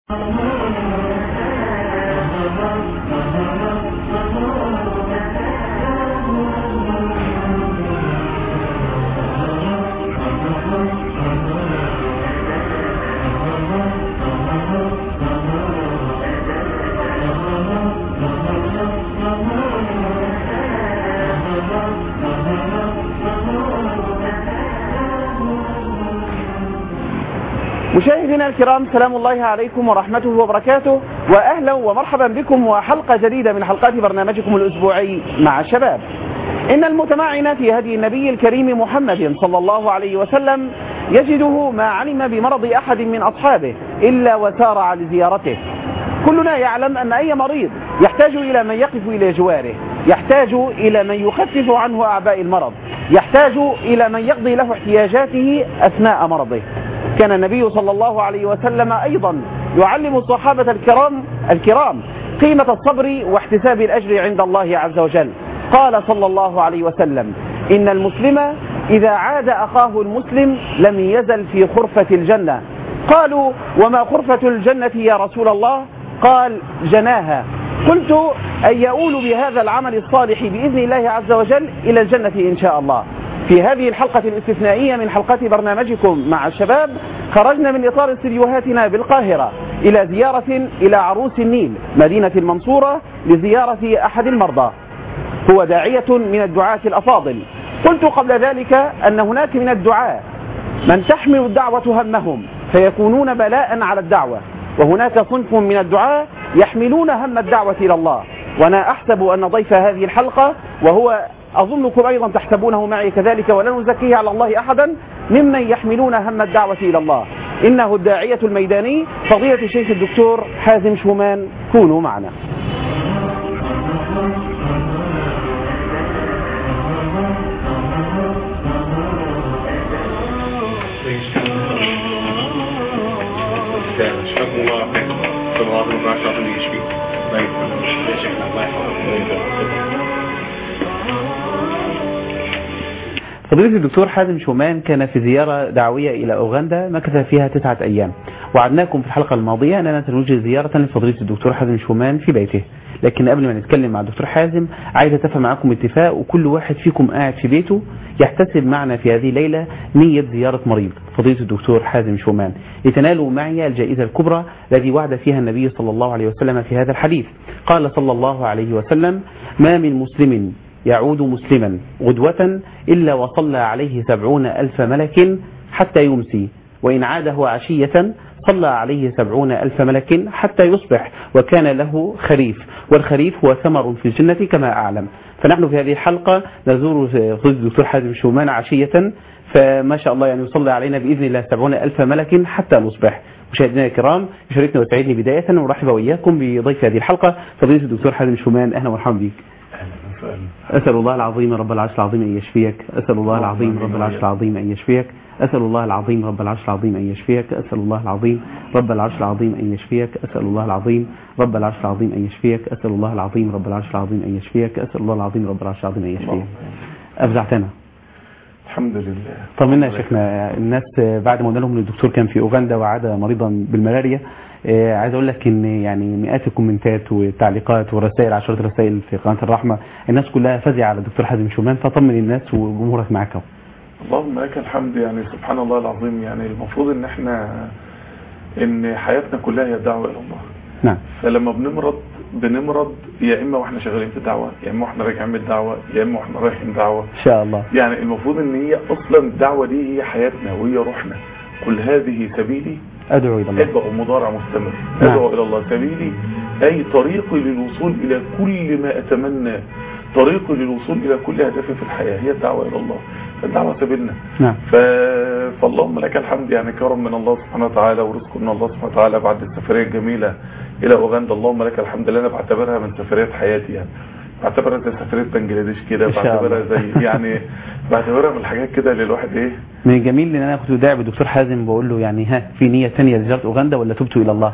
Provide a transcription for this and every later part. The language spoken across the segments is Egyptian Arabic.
مشاهدينا الكرام سلام الله عليكم ورحمته وبركاته واهلا ومرحبا بكم وحلقه جديده من حلقات برنامجكم الاسبوعي مع الشباب. ان المتمعن في هدي النبي الكريم محمد صلى الله عليه وسلم يجده ما علم بمرض احد من اصحابه الا وسارع لزيارته. كلنا يعلم ان اي مريض يحتاج الى من يقف الى جواره، يحتاج الى من يخفف عنه اعباء المرض، يحتاج الى من يقضي له احتياجاته اثناء مرضه. كان النبي صلى الله عليه وسلم ايضا يعلم الصحابه الكرام الكرام قيمه الصبر واحتساب الاجر عند الله عز وجل. قال صلى الله عليه وسلم: ان المسلم اذا عاد اخاه المسلم لم يزل في خرفه الجنه. قالوا: وما خرفه الجنه يا رسول الله؟ قال: جناها. قلت أن يؤول بهذا العمل الصالح بإذن الله عز وجل إلى الجنة إن شاء الله في هذه الحلقة الاستثنائية من حلقات برنامجكم مع الشباب خرجنا من إطار استديوهاتنا بالقاهرة إلى زيارة إلى عروس النيل مدينة المنصورة لزيارة أحد المرضى هو داعية من الدعاة الأفاضل قلت قبل ذلك أن هناك من الدعاة من تحمل الدعوة همهم فيكونون بلاء على الدعوة وهناك صنف من الدعاة يحملون هم الدعوة إلى الله وأنا أحسب أن ضيف هذه الحلقة وهو أظنكم أيضا تحسبونه معي كذلك ولا نزكيه على الله أحدا ممن يحملون هم الدعوة إلى الله إنه الداعية الميداني فضيلة الشيخ الدكتور حازم شومان كونوا معنا شكرا الله خير صلى الله عليه وسلم يشفيك الله يسلمك يا شيخنا الله يحفظك فضيلة الدكتور حازم شومان كان في زيارة دعوية إلى أوغندا مكث فيها تسعة أيام وعدناكم في الحلقة الماضية أننا سنوجه زيارة لفضيلة الدكتور حازم شومان في بيته لكن قبل ما نتكلم مع الدكتور حازم عايز اتفق معاكم اتفاق وكل واحد فيكم قاعد في بيته يحتسب معنا في هذه الليلة نية زيارة مريض فضيلة الدكتور حازم شومان لتنالوا معي الجائزة الكبرى التي وعد فيها النبي صلى الله عليه وسلم في هذا الحديث قال صلى الله عليه وسلم ما من مسلم يعود مسلما غدوة إلا وصلى عليه سبعون ألف ملك حتى يمسي وإن عاد هو عشية صلى عليه سبعون ألف ملك حتى يصبح وكان له خريف والخريف هو ثمر في الجنة كما أعلم فنحن في هذه الحلقة نزور فضيلة الدكتور حازم شومان عشية فما شاء الله يعني يصلي علينا بإذن الله سبعون ألف ملك حتى نصبح مشاهدينا الكرام يشرفني ويسعدني بداية ونرحب وإياكم بضيف هذه الحلقة فضيلة الدكتور حازم شومان أهلا ومرحبا بك أسأل الله العظيم رب العرش العظيم أن يشفيك أسأل الله العظيم رب العرش العظيم أن يشفيك أسأل الله العظيم رب العرش العظيم أن يشفيك أسأل الله العظيم رب العرش العظيم أن يشفيك أسأل الله العظيم رب العرش العظيم أن يشفيك أسأل الله العظيم رب العرش العظيم أن يشفيك أسأل الله العظيم رب العرش العظيم أن يشفيك أفزعتنا الحمد لله طمنا يا شيخنا الناس بعد ما قلنا لهم ان الدكتور كان في اوغندا وعاد مريضا بالملاريا آه، عايز اقول لك ان يعني مئات الكومنتات والتعليقات والرسائل عشرات الرسائل في قناه الرحمه الناس كلها فزعه على الدكتور حازم شومان فطمن الناس وجمهورك معاك اهو اللهم لك الحمد يعني سبحان الله العظيم يعني المفروض ان احنا ان حياتنا كلها هي دعوه الى الله نعم فلما بنمرض بنمرض يا اما واحنا شغالين في الدعوه يا اما واحنا راجعين من الدعوه يا اما واحنا رايحين دعوه ان شاء الله يعني المفروض ان هي اصلا الدعوه دي هي حياتنا وهي روحنا قل هذه سبيلي ادعو الى الله ادعو مضارع مستمر نعم. ادعو الى الله سبيلي اي طريقي للوصول الى كل ما اتمنى طريقي للوصول الى كل اهدافي في الحياه هي الدعوه الى الله فالدعوه سبيلنا نعم ف... فاللهم لك الحمد يعني كرم من الله سبحانه وتعالى ورزق من الله سبحانه وتعالى بعد السفريه الجميله الى اوغندا اللهم لك الحمد اللي انا بعتبرها من سفريات حياتي يعني بعتبرها زي سفريه بنجلاديش كده إن شاء الله. بعتبرها زي يعني بعتبرها من الحاجات كده اللي الواحد ايه من الجميل ان انا كنت داعي بالدكتور حازم بقول له يعني ها في نيه ثانيه لزياره اوغندا ولا تبتوا الى الله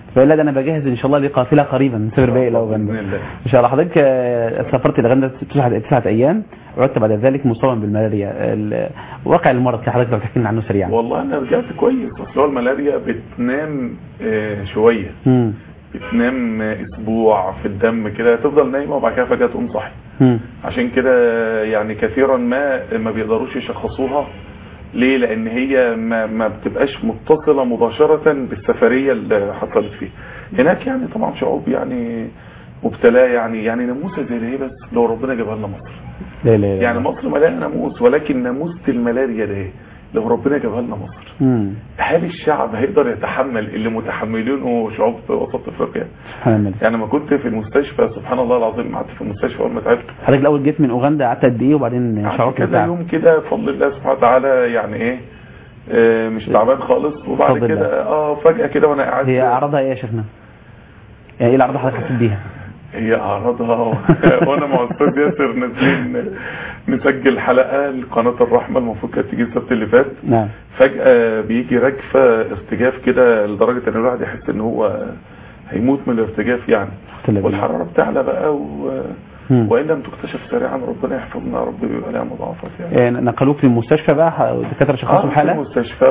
فقال لا ده انا بجهز ان شاء الله لقافله قريبا نسافر بيها الى اوغندا بإذن الله. ان شاء الله حضرتك آه، سافرت الى اوغندا تسعة تسعة ايام عدت بعد ذلك مصابا بالملاريا ال- واقع المرض كده حضرتك لو تحكي لنا عنه سريعا والله انا رجعت كويس اصل هو الملاريا بتنام آه، شويه مم. بتنام اسبوع في الدم كده تفضل نايمه وبعد كده فجاه تقوم صاحي مم. عشان كده يعني كثيرا ما ما بيقدروش يشخصوها ليه لان هي ما, ما بتبقاش متصله مباشره بالسفريه اللي حصلت فيه هناك يعني طبعا شعوب يعني مبتلاه يعني يعني ناموسه زي اللي هي بس لو ربنا جابها لنا مصر لا لا لا يعني مصر مليانه ناموس ولكن ناموسه الملاريا ده إيه؟ لو ربنا جابها لنا مصر مم. هل الشعب هيقدر يتحمل اللي متحملينه شعوب وسط افريقيا سبحان الله يعني لما كنت في المستشفى سبحان الله العظيم قعدت في المستشفى اول ما تعبت حضرتك الاول جيت من اوغندا قعدت قد ايه وبعدين قعدت شعرت كده بالتعب يوم كده بفضل الله سبحانه وتعالى يعني ايه آه، مش تعبان خالص وبعد بفضل الله. كده اه فجأة كده وانا قاعد هي اعراضها ايه يا شيخنا؟ يعني ايه الاعراض اللي حضرتك حسيت بيها؟ هي اعراضها وانا مع استاذ ياسر نازلين نسجل حلقة لقناة الرحمة المفروض كانت تيجي السبت اللي فات نعم فجأة بيجي رجفة ارتجاف كده لدرجة ان الواحد يحس ان هو هيموت من الارتجاف يعني بالله. والحرارة بتعلى بقى و... مم. وإن لم تكتشف سريعا ربنا يحفظنا يا رب بيبقى لها مضاعفات يعني آه، نقلوك للمستشفى بقى الدكاتره شخصوا آه، في الحاله المستشفى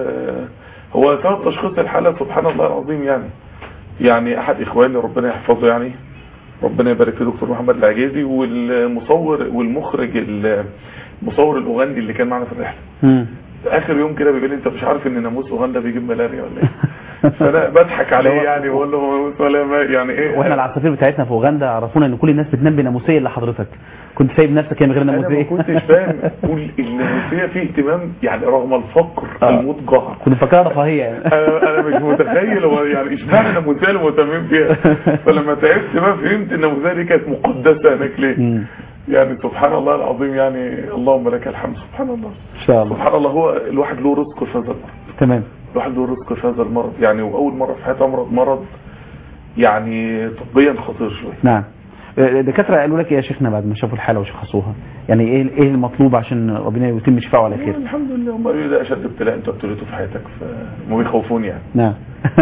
وهو سبب تشخيص الحالة سبحان الله العظيم يعني يعني أحد إخواني ربنا يحفظه يعني ربنا يبارك في دكتور محمد العجيزي والمصور والمخرج المصور الأوغندي اللي كان معنا في الرحلة مم. آخر يوم كده بيقول لي أنت مش عارف إن ناموس أوغندا بيجيب ملاريا ولا إيه؟ فأنا بضحك عليه يعني بقول له هو ناموس ولا ما- يعني إيه واحنا العصافير بتاعتنا في اوغندا عرفونا ان كل الناس بتنام بناموسيه الا حضرتك كنت سايب نفسك كده من غير انا ما ناموسيه كنتش فاهم كل الناموسيه فيه اهتمام يعني رغم الفقر آه. المضجع كنت فاكرها رفاهيه يعني انا انا مش متخيل هو يعني اشمعنى الناموسيه اللي مهتمين بيها فلما تعبت بقى فهمت ان الناموسيه دي كانت مقدسه هناك ليه مم. يعني سبحان الله العظيم يعني اللهم لك الحمد سبحان الله ان شاء الله سبحان الله هو الواحد له رزق في هذا المرض تمام الواحد له رزق في هذا المرض يعني واول مره في حياتي امرض مرض يعني طبيا خطير شويه نعم آه، الدكاتره قالوا لك ايه يا شيخنا بعد ما شافوا الحاله وشخصوها يعني ايه ايه المطلوب عشان ربنا يتم شفاعه على خير الحمد لله هم قالوا لي ده اشد ابتلاء انت ابتليته في حياتك فهم بيخوفوني يعني نعم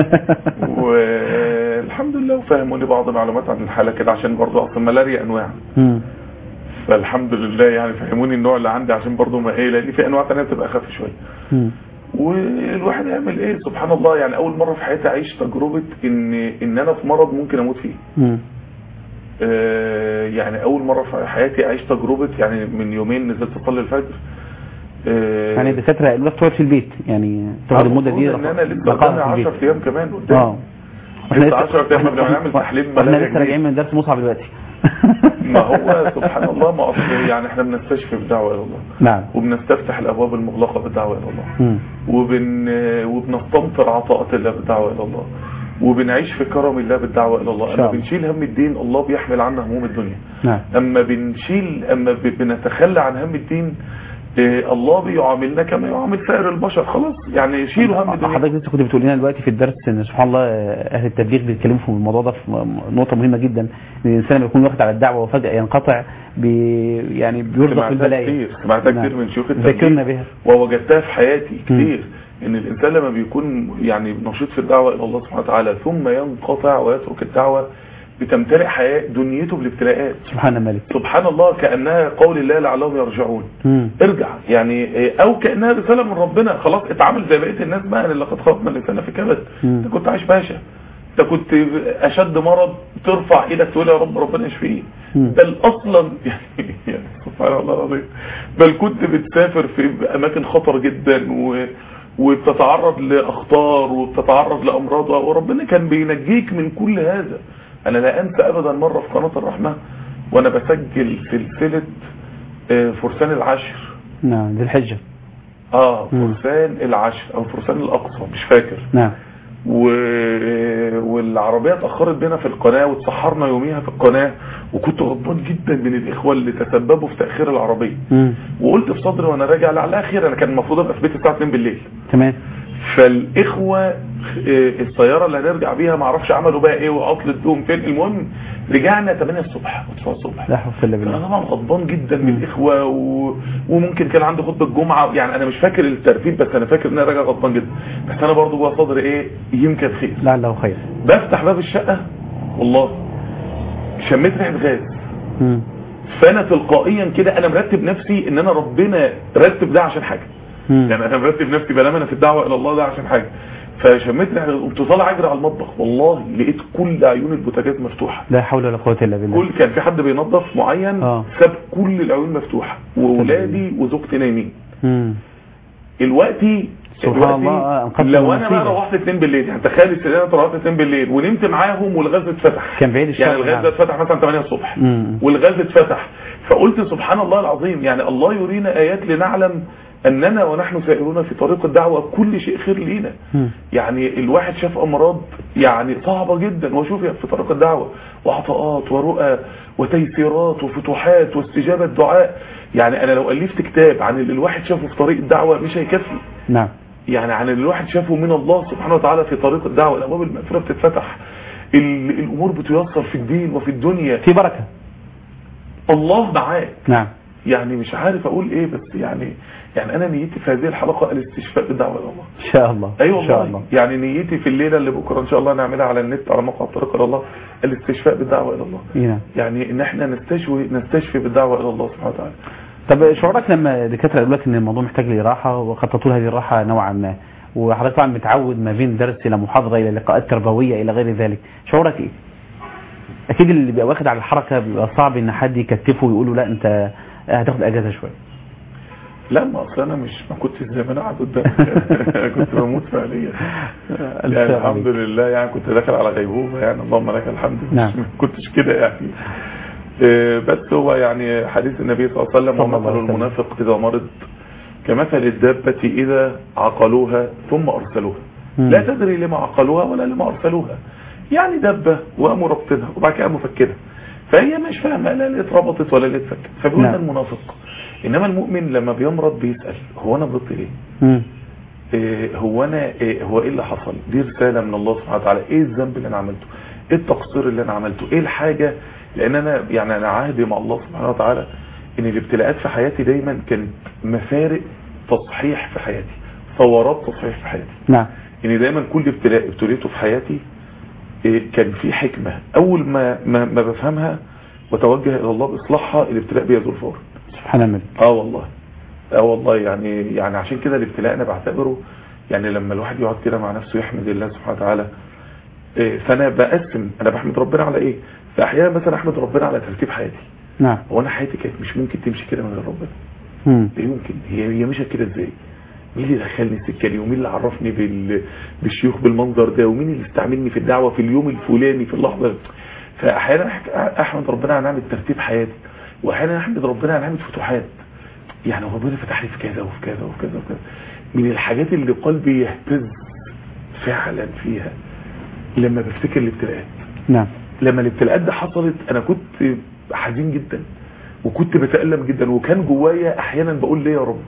والحمد لله وفهموني بعض المعلومات عن الحالة كده عشان برضو اصل الملاريا انواع مم. فالحمد لله يعني فهموني النوع اللي عندي عشان برضو ما ايه لان في انواع تانية بتبقى اخف شوية مم. والواحد يعمل ايه سبحان الله يعني اول مرة في حياتي اعيش تجربة ان ان انا في مرض ممكن اموت فيه مم. آه، يعني اول مرة في حياتي اعيش تجربة يعني من يومين نزلت اصلي الفجر آه، يعني الدكاتره قالوا لك تقعد في البيت يعني تقعد المده دي المفروض ان انا لسه بقاء قدامي في 10 البيت ايام كمان قدام اه لسه 10 ايام قبل ما نعمل تحليل واحنا ملاريا لسه جديد. راجعين من درس مصعب دلوقتي ما هو سبحان الله ما أصل يعني احنا بنستشفي بالدعوة إلى الله نعم وبنستفتح الأبواب المغلقة بالدعوة إلى الله مم. وبن وبنستمطر عطاءات الله بالدعوة إلى الله وبنعيش في كرم الله بالدعوة إلى الله شاء أما الله. بنشيل هم الدين الله بيحمل عنا هموم الدنيا نعم أما بنشيل أما ب- بنتخلى عن هم الدين آه، الله بيعاملنا كما يعامل سائر البشر خلاص يعني شيلوا هم الدنيا حضرتك لسه كنت بتقول لنا دلوقتي في الدرس ان سبحان الله اهل التبليغ بيتكلموا في الموضوع ده في نقطه مهمه جدا ان الانسان لما يكون واخد على الدعوه وفجاه ينقطع بي يعني بيرزق سمعتها بالبلايا كتير سمعتها نعم. كتير من شيوخ ذكرنا التبليغ بها ووجدتها في حياتي كتير ان الانسان لما بيكون يعني نشيط في الدعوة الى الله سبحانه وتعالى ثم ينقطع ويترك الدعوة بتمتلئ حياة دنيته بالابتلاءات سبحان الملك سبحان الله كأنها قول الله لعلهم يرجعون مم. ارجع يعني إيه، او كأنها رسالة من ربنا خلاص اتعامل زي بقية الناس بقى اللي لقد خلقنا الانسان في كبد مم. انت كنت عايش باشا انت كنت اشد مرض ترفع ايدك تقول يا رب ربنا يشفيه مم. بل اصلا يعني, يعني سبحان الله العظيم بل كنت بتسافر في اماكن خطر جدا و وبتتعرض لاخطار وبتتعرض لامراض وربنا كان بينجيك من كل هذا انا لا انسى ابدا مره في قناه الرحمه وانا بسجل سلسله آه، فرسان العشر نعم ذي الحجه اه مم. فرسان العشر او فرسان الاقصى مش فاكر نعم و... والعربية اتأخرت بينا في القناة واتسحرنا يوميها في القناة وكنت غضبان جدا من الإخوة اللي تسببوا في تأخير العربية مم. وقلت في صدري وانا راجع لعلها خير انا كان المفروض ابقى في بيتي الساعة 2 بالليل تمام فالاخوه آه، السياره اللي هنرجع بيها ما اعرفش عملوا بقى ايه وعطلت بيهم فين المهم رجعنا 8 الصبح و9 الصبح لا حول ولا انا بالله طبعا غضبان جدا من الاخوه و... وممكن كان عندي خطبه الجمعه يعني انا مش فاكر الترتيب بس انا فاكر ان انا راجع غضبان جدا بس انا برضو جوه صدري ايه يمكن خير لعله خير بفتح باب الشقه والله شميت ريحه غاز مم. فانا تلقائيا كده انا مرتب نفسي ان انا ربنا رتب ده عشان حاجه مم. يعني انا مرتب نفسي بلام انا في الدعوه الى الله ده عشان حاجه فشميت ريحه قمت طالع اجري على المطبخ والله لقيت كل عيون البوتاجاز مفتوحه لا حول ولا قوة إلا بالله كل كان في حد بينظف معين آه. ساب كل العيون مفتوحه واولادي وزوجتي نايمين مم. دلوقتي سبحان دلوقتي الله، آه، أنقذت لو انا بقى المصيبة. روحت 2 بالليل يعني تخيل السيدة انا روحت 2 بالليل ونمت معاهم والغاز اتفتح كان بعيد الشر يعني الغاز نعم. ده اتفتح مثلا 8 الصبح مم. والغاز اتفتح فقلت سبحان الله العظيم يعني الله يرينا ايات لنعلم اننا ونحن سائرون في طريق الدعوه كل شيء خير لينا مم. يعني الواحد شاف امراض يعني صعبه جدا وشوف في طريق الدعوه وعطاءات ورؤى وتيسيرات وفتوحات واستجابه دعاء يعني انا لو الفت كتاب عن اللي الواحد شافه في طريق الدعوه مش هيكفي نعم يعني عن اللي الواحد شافه من الله سبحانه وتعالى في طريق الدعوه الابواب المغفره بتتفتح ال- الامور بتيسر في الدين وفي الدنيا في بركة الله معاك نعم يعني مش عارف اقول ايه بس يعني يعني انا نيتي في هذه الحلقه الاستشفاء بالدعوه الى الله إن شاء الله اي إن شاء والله الله يعني نيتي في الليله اللي بكره ان شاء الله نعملها على النت على موقع الطريق الى الله الاستشفاء بالدعوه الى الله إيه نعم يعني ان احنا نستشفي نستشفي بالدعوه الى الله سبحانه وتعالى طب شعورك لما الدكاتره يقول لك ان الموضوع محتاج لراحه وخططوا له هذه الراحه نوعا ما وحضرتك طبعا متعود ما بين درس الى محاضره الى لقاءات تربويه الى غير ذلك شعورك ايه؟ اكيد اللي بيبقى واخد على الحركه بيبقى صعب ان حد يكتفه ويقول له لا انت هتاخد اجازه شويه لا ما اصل انا مش ما كنتش زي ما انا قاعد قدامك كنت بموت فعليا ألف يعني سلام الحمد عليك. لله يعني كنت داخل على غيبوبه يعني اللهم لك الحمد مش- نعم. ما كنتش كده يعني إيه، بس هو يعني حديث النبي صلى الله عليه وسلم صلى الله ومثل عليه وسلم. المنافق اذا مرض كمثل الدابة إذا عقلوها ثم أرسلوها مم. لا تدري لما عقلوها ولا لما أرسلوها يعني دبة وقاموا ربطنها وبعد كده قاموا فكرها فهي مش فاهمة لا اللي اتربطت ولا اللي اتفكت فبيقول نعم. ده المنافق إنما المؤمن لما بيمرض بيسأل هو أنا مرضت ليه؟ مم. إيه هو انا إيه هو ايه اللي حصل دي رسالة من الله سبحانه وتعالى ايه الذنب اللي انا عملته ايه التقصير اللي انا عملته ايه الحاجة لان انا يعني انا عهدي مع الله سبحانه وتعالى ان الابتلاءات في حياتي دايما كانت مفارق تصحيح في حياتي ثورات تصحيح في حياتي نعم ان دايما كل ابتلاء ابتليته في حياتي إيه كان في حكمة اول ما ما, ما بفهمها وتوجه الى الله باصلاحها الابتلاء بيزول فورا سبحان الملك اه والله اه والله يعني يعني عشان كده الابتلاء انا بعتبره يعني لما الواحد يقعد كده مع نفسه يحمد الله سبحانه وتعالى إيه، فانا بقسم انا بحمد ربنا على ايه فاحيانا مثلا احمد ربنا على ترتيب حياتي نعم هو انا حياتي كانت مش ممكن تمشي كده من غير ربنا مم. لا يمكن هي هي مشت كده ازاي مين اللي دخلني السكه دي ومين اللي عرفني بال... بالشيوخ بالمنظر ده ومين اللي استعملني في الدعوه في اليوم الفلاني في اللحظه دي؟ فاحيانا أحك- احمد ربنا على نعمه ترتيب حياتي واحيانا احمد ربنا على نعمه فتوحات يعني ربنا فتح لي في كذا وفي كذا وفي كذا وفي كذا من الحاجات اللي قلبي يهتز فعلا فيها لما بفتكر الابتلاءات نعم لما الابتلاءات دي حصلت انا كنت حزين جدا وكنت بتألم جدا وكان جوايا احيانا بقول ليه يا رب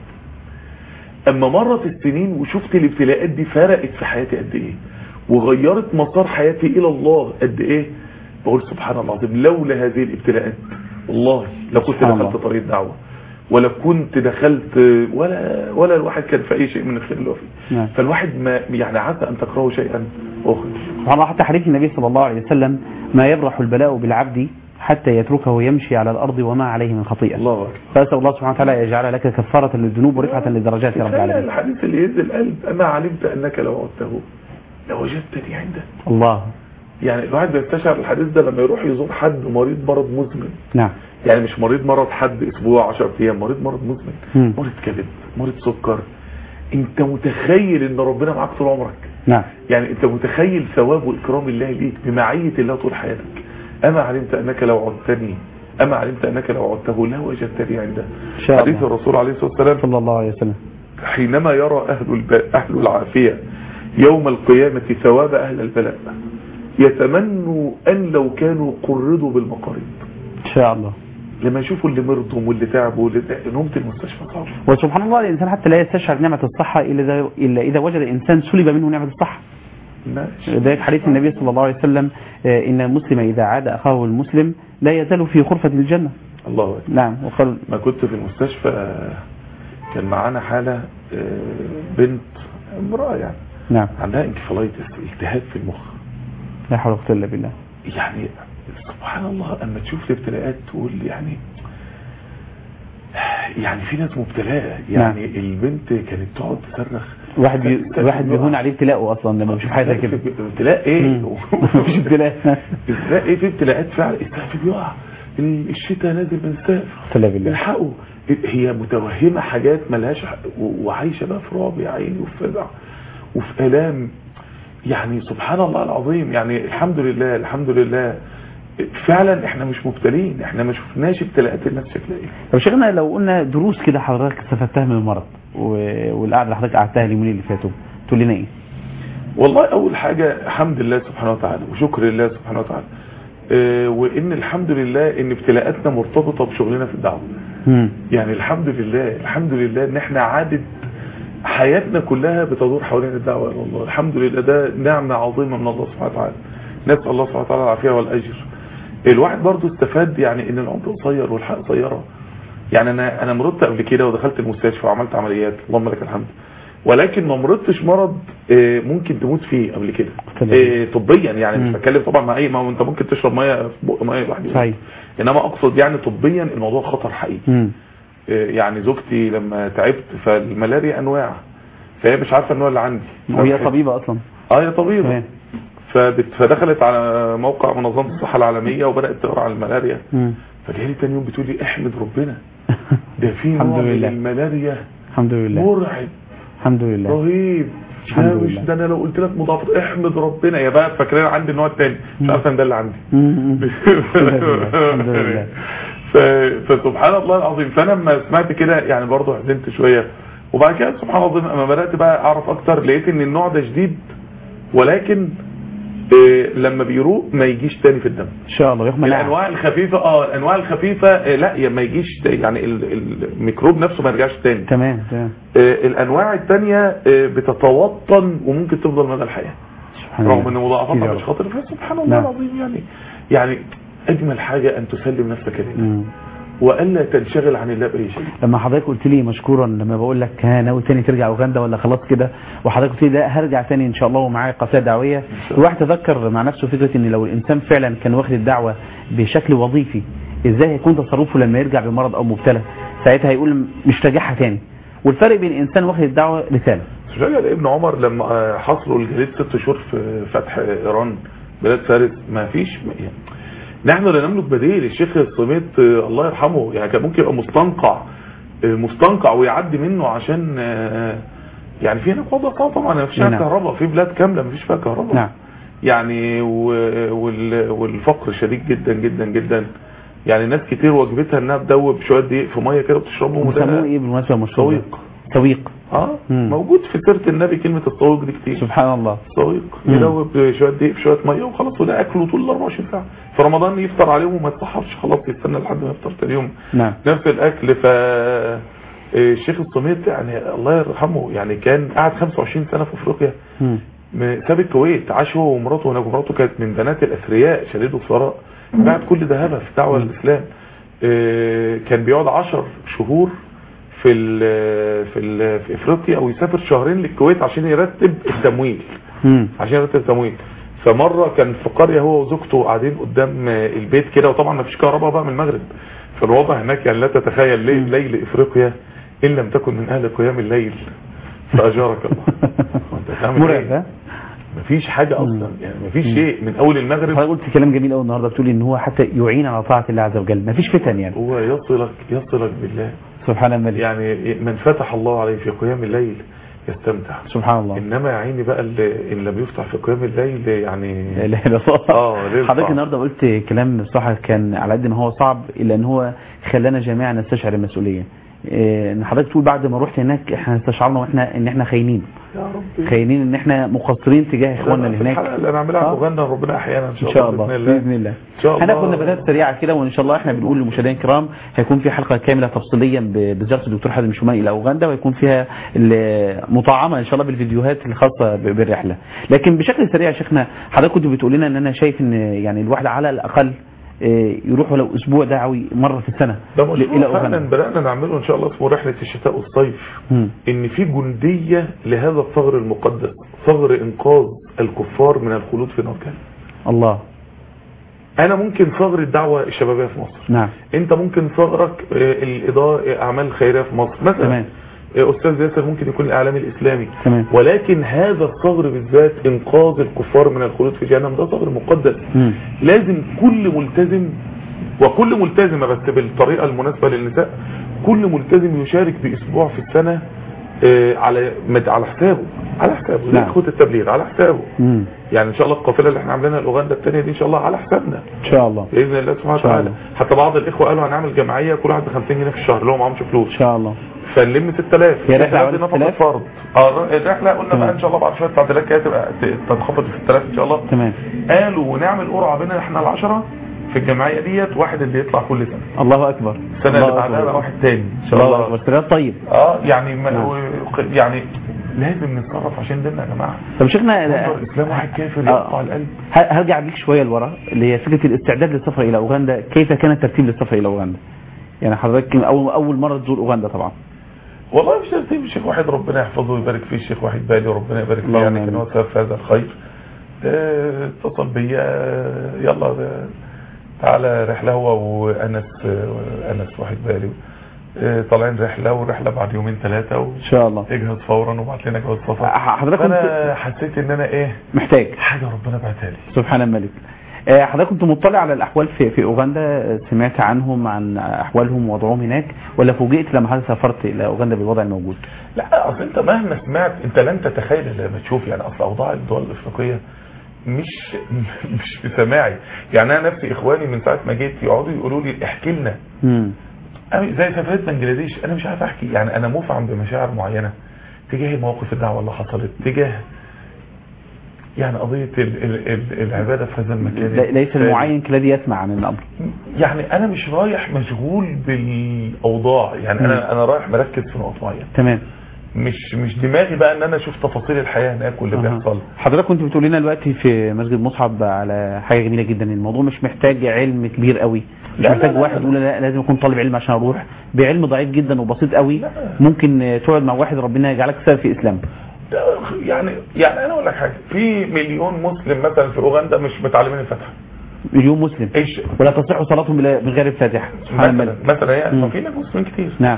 اما مرت السنين وشفت الابتلاءات دي فرقت في حياتي قد ايه وغيرت مسار حياتي الى الله قد ايه بقول سبحان الله العظيم لولا هذه الابتلاءات والله لو كنت سبحان دخلت الله. طريق دعوة ولا كنت دخلت ولا ولا الواحد كان في اي شيء من الخير اللي هو فيه نعم. فالواحد ما يعني عسى ان تكرهوا شيئا اخر سبحان الله حتى حديث النبي صلى الله عليه وسلم ما يبرح البلاء بالعبد حتى يتركه يمشي على الأرض وما عليه من خطيئة الله اكبر فأسأل الله سبحانه وتعالى يجعل لك كفارة للذنوب ورفعة للدرجات يا رب كفاية العالمين الحديث اللي يهز القلب أما علمت أنك لو عدته لوجدتني عنده الله يعني الواحد بيستشعر الحديث ده لما يروح يزور حد مريض مرض مزمن نعم يعني مش مريض مرض حد اسبوع 10 ايام مريض مرض مزمن مم. مريض كبد مريض سكر انت متخيل ان ربنا معاك طول عمرك نعم يعني انت متخيل ثواب واكرام الله ليك بمعية الله طول حياتك اما علمت انك لو عدتني اما علمت انك لو عدته لا وجدتني عنده إن شاء حديث الله. الرسول عليه الصلاه والسلام صلى الله عليه وسلم حينما يرى أهل, الب... أهل العافية يوم القيامة ثواب أهل البلاء يتمنوا أن لو كانوا قرضوا بالمقاريض إن شاء الله لما يشوفوا اللي مرضهم واللي تعبوا واللي نومه المستشفى صعبه وسبحان الله الإنسان حتى لا يستشعر نعمة الصحة إلا إذا, إلا إذا وجد الإنسان سلب منه نعمة الصحة ماشي. ذلك حديث النبي صلى الله عليه وسلم آه، إن المسلم إذا عاد أخاه المسلم لا يزال في غرفة الجنة الله أكبر. نعم وقال ما كنت في المستشفى آه، كان معانا حالة آه، بنت امرأة يعني نعم عندها انكفالايتس التهاب في المخ لا حول ولا قوة إلا بالله يعني سبحان الله اما تشوف الابتلاءات تقول يعني يعني في ناس مبتلاه يعني البنت كانت تقعد تصرخ واحد بي... كانت- كانت واحد بيهون عليه ابتلاءه أصلا لما بيشوف حاجة زي كده ابتلاء ايه مم. مفيش ابتلاء ابتلاء ايه في ابتلاءات فعلا السقف بيقع الشتاء نازل من السقف لا بالله الحقوا هي متوهمه حاجات ملهاش حق و- وعايشه بقى في رعب يا عيني وفي فزع وفي الام يعني سبحان الله العظيم يعني الحمد لله الحمد لله فعلا احنا مش مبتلين احنا ما شفناش ابتلاءات الناس شكلها ايه طب شيخنا لو قلنا دروس كده حضرتك استفدتها من المرض و... والقعدة اللي حضرتك قعدتها اليومين اللي فاتوا تقول لنا ايه؟ والله اول حاجة الحمد لله سبحانه وتعالى وشكر لله سبحانه وتعالى اه وان الحمد لله ان ابتلاءاتنا مرتبطة بشغلنا في الدعوة مم. يعني الحمد لله الحمد لله ان احنا عادت حياتنا كلها بتدور حوالين الدعوة الى الله الحمد لله ده نعمة عظيمة من الله سبحانه وتعالى نسأل الله سبحانه وتعالى العافية والاجر الواحد برضو استفاد يعني ان العمر قصير والحياة قصيرة يعني انا انا مرضت قبل كده ودخلت المستشفى وعملت عمليات اللهم لك الحمد ولكن ما مرضتش مرض آه، ممكن تموت فيه قبل كده تمام. آه، طبيا يعني مم. مش بتكلم طبعا مع اي ما هو انت ممكن تشرب ميه في بق ميه لوحدك صحيح انما اقصد يعني طبيا الموضوع خطر حقيقي مم. آه، يعني زوجتي لما تعبت فالملاريا انواع فهي مش عارفه النوع اللي عندي وهي طبيبة أصلا اه هي طبيبه تمام. فبت- فدخلت على موقع منظمه الصحه العالميه وبدات تقرا عن الملاريا مم. فجالي تاني يوم بتقول لي احمد ربنا ده في الحمد نوع من لله. الملاريا الحمد لله مرعب الحمد لله رهيب الحمد ده مش لله. ده انا لو قلت لك مضاعفات احمد ربنا يا بقى فاكرين عندي النوع الثاني مش عارف ان ده اللي عندي مم. مم. الحمد لله ف... فسبحان الله العظيم فانا لما سمعت كده يعني برضه حزنت شويه وبعد كده سبحان الله العظيم لما بدات بقى اعرف اكتر لقيت ان النوع ده شديد ولكن إيه لما بيروق ما يجيش تاني في الدم ان شاء الله يحمل الانواع الخفيفه اه الانواع الخفيفه آه، لا يا ما يجيش يعني ال- الميكروب نفسه ما يرجعش تاني تمام تمام آه، الانواع الثانيه بتتوطن وممكن تفضل مدى الحياه سبحان رغم ان الله مضاعفاتها كتير مش أوي. خطر فسبحان الله نعم. العظيم يعني يعني اجمل حاجه ان تسلم نفسك لله مم. والا تنشغل عن الله باي شيء لما حضرتك قلت لي مشكورا لما بقول لك ها ناوي تاني ترجع اوغندا ولا خلاص كده وحضرتك قلت لي لا هرجع تاني ان شاء الله ومعايا قصائد دعويه شاء الله. الواحد تذكر مع نفسه فكره ان لو الانسان فعلا كان واخد الدعوه بشكل وظيفي ازاي هيكون تصرفه لما يرجع بمرض او مبتلى ساعتها هيقول مش راجعها تاني والفرق بين انسان واخد الدعوه رساله رجع لابن عمر لما آه، حصلوا الجليد ست شهور في فتح ايران بلاد فارس ما فيش يعني نحن لا نملك بديل الشيخ الصميت آه، الله يرحمه يعني كان ممكن يبقى مستنقع آه، مستنقع ويعدي منه عشان آه، يعني في هناك وضع صعب طبعا ما فيش نعم. كهرباء في بلاد كامله ما فيش فيها كهرباء نعم يعني و- وال- والفقر شديد جدا جدا جدا يعني ناس كتير وجبتها انها تدوب شويه دقيق في ميه كده وتشربهم وده- بيسموه ايه بالمناسبه مشهور سويق سويق اه مم. موجود في سيره النبي كلمه السويق دي كتير سبحان الله سويق مم. يدوب شويه دقيق في شويه ميه وخلاص وده اكله طول ال 24 ساعه في رمضان يفطر عليهم وما يتسحرش خلاص يستنى لحد ما يفطر تاني يوم نعم نفس الاكل ف الشيخ الصميت يعني الله يرحمه يعني كان قعد 25 سنه في افريقيا مم. م- ساب الكويت عاش هو ومراته هناك ومراته كانت من بنات الاثرياء شديد الثراء بعد كل ده هبه في دعوه الاسلام آه، كان بيقعد 10 شهور في ال في ال في افريقيا او يسافر شهرين للكويت عشان يرتب التمويل مم. عشان يرتب التمويل فمره كان في قريه هو وزوجته قاعدين قدام آه، البيت كده وطبعا ما فيش كهرباء بقى من المغرب فالوضع هناك يعني لا تتخيل ليل, ليل افريقيا ان لم تكن من اهل قيام الليل فاجارك الله وانت تعمل مرعب ايه ها مفيش حاجة اصلا يعني مفيش مم. شيء من اول المغرب حضرتك قلت كلام جميل قوي النهارده بتقول ان هو حتى يعين على طاعه الله عز وجل مفيش فتن يعني هو يصلك يصلك بالله سبحان الملك يعني من فتح الله عليه في قيام الليل يستمتع سبحان الله انما يا عيني بقى اللي ان لم يفتح في قيام الليل يعني لا اله الا الله اه ليه حضرتك صعب؟ النهارده قلت كلام الصراحه كان على قد ما هو صعب الا ان هو خلانا جميعا نستشعر المسؤوليه آه، ان حضرتك تقول بعد ما رحت هناك احنا استشعرنا واحنا ان احنا خاينين يا رب خاينين ان احنا مقصرين تجاه اخواننا اللي في هناك الحلقه اللي هنعملها آه. عن اوغندا ربنا احيانا ان ان شاء الله شاء الله باذن الله ان شاء الله هناخد نبذات سريعه كده وان شاء الله احنا بنقول للمشاهدين الكرام هيكون في حلقه كامله تفصيليا ب- بزياره الدكتور حازم شومان الى اوغندا ويكون فيها ال- مطعمه ان شاء الله بالفيديوهات الخاصه ب- بالرحله لكن بشكل سريع يا شيخنا حضرتك كنت بتقول لنا ان انا شايف ان يعني الواحد على الاقل آه، يروح ولو اسبوع دعوي مره في السنه ده ل- مشروع فعلا بدأنا نعمله ان شاء الله اسمه رحلة الشتاء والصيف مم. ان في جندية لهذا الثغر المقدس ثغر انقاذ الكفار من الخلود في نار جهنم الله انا ممكن ثغر الدعوة الشبابية في مصر نعم انت ممكن ثغرك آه، الاضاءة اعمال خيرية في مصر مثلا تمام. آه، استاذ ياسر ممكن يكون الاعلام الاسلامي تمام. ولكن هذا الثغر بالذات انقاذ الكفار من الخلود في جهنم ده ثغر مقدس مم. لازم كل ملتزم وكل ملتزمة بس بالطريقة المناسبة للنساء كل ملتزم يشارك باسبوع في السنة آه، على مد- على حسابه على حسابه زي نعم. اخوة التبليغ على حسابه مم. يعني ان شاء الله القافله اللي احنا عاملينها لاوغندا الثانيه دي ان شاء الله على حسابنا ان شاء الله باذن الله سبحانه إن شاء وتعالى الله. حتى بعض الاخوه قالوا هنعمل جمعيه كل واحد ب 50 جنيه في الشهر اللي هو معهمش ان فلوس شاء الله فنلم 6000 هي رحلة 6000 عملت دي نفقة 6000 فرض اه الرحله قلنا تمام. بقى ان شاء الله بعد شويه تعديلات كده تبقى ت- تنخفض في 6000 ان شاء الله تمام قالوا ونعمل قرعه بينا احنا العشره في الجمعيه ديت واحد اللي يطلع كل سنه الله اكبر السنه الله اللي بعدها أكبر. بقى واحد تاني ان شاء الله الله اكبر سريع طيب اه يعني ما نعم. و- يعني لازم نتصرف عشان ديننا يا جماعه طب شيخنا منظر الاسلام واحد كافر آه. يقطع القلب ه- هرجع بيك شويه لورا اللي هي فكره الاستعداد للسفر الى اوغندا كيف كان الترتيب للسفر الى اوغندا يعني حضرتك اول اول مره تزور اوغندا طبعا والله مش ترتيب الشيخ واحد ربنا يحفظه ويبارك فيه الشيخ واحد بالي وربنا يبارك فيه اللهم يعني آمين. كان هو سبب في هذا الخير آه، اتصل بيا آه، يلا آه، تعالى رحله هو وانس آه، انس واحد بالي آه، طالعين رحله والرحله بعد يومين ثلاثه ان شاء الله اجهز فورا وبعت لنا جواز سفر ح- حضرتك انا حسيت ان انا ايه محتاج حاجه ربنا بعتها لي سبحان الملك آه، حضرتك كنت مطلع على الاحوال في في اوغندا آه، سمعت عنهم عن احوالهم ووضعهم هناك ولا فوجئت لما حضرتك سافرت الى اوغندا بالوضع الموجود لا اصل انت مهما سمعت انت لن تتخيل الا لما تشوف يعني اصل اوضاع الدول الافريقيه مش مش في سماعي يعني انا نفسي اخواني من ساعه ما جيت يقعدوا يقولوا لي احكي لنا امم أنا زي سفريه بنجلاديش انا مش عارف احكي يعني انا مفعم بمشاعر معينه تجاه مواقف الدعوه اللي حصلت تجاه يعني قضيه ال ال ال العباده في هذا المكان لا- ليس المعين كالذي يسمع عن الامر يعني انا مش رايح مشغول بالاوضاع يعني انا انا رايح مركز في نقط معينه تمام مش مش دماغي بقى ان انا اشوف تفاصيل الحياه هناك واللي أها. بيحصل حضرتك كنت بتقول لنا دلوقتي في مسجد مصعب على حاجه جميله جدا الموضوع مش محتاج علم كبير قوي مش لا، لا، محتاج لا، واحد لا. يقول لا لازم اكون طالب علم عشان اروح بعلم ضعيف جدا وبسيط قوي لا. ممكن آه، تقعد مع واحد ربنا يجعلك سبب في اسلام ده يعني يعني انا اقول لك حاجه في مليون مسلم مثلا في اوغندا مش متعلمين الفاتحه مليون مسلم ايش ولا تصح صلاتهم بلا- من غير الفاتحه سبحان مثلا الملك مثلا يعني مم. ما في ناس مسلمين كتير نعم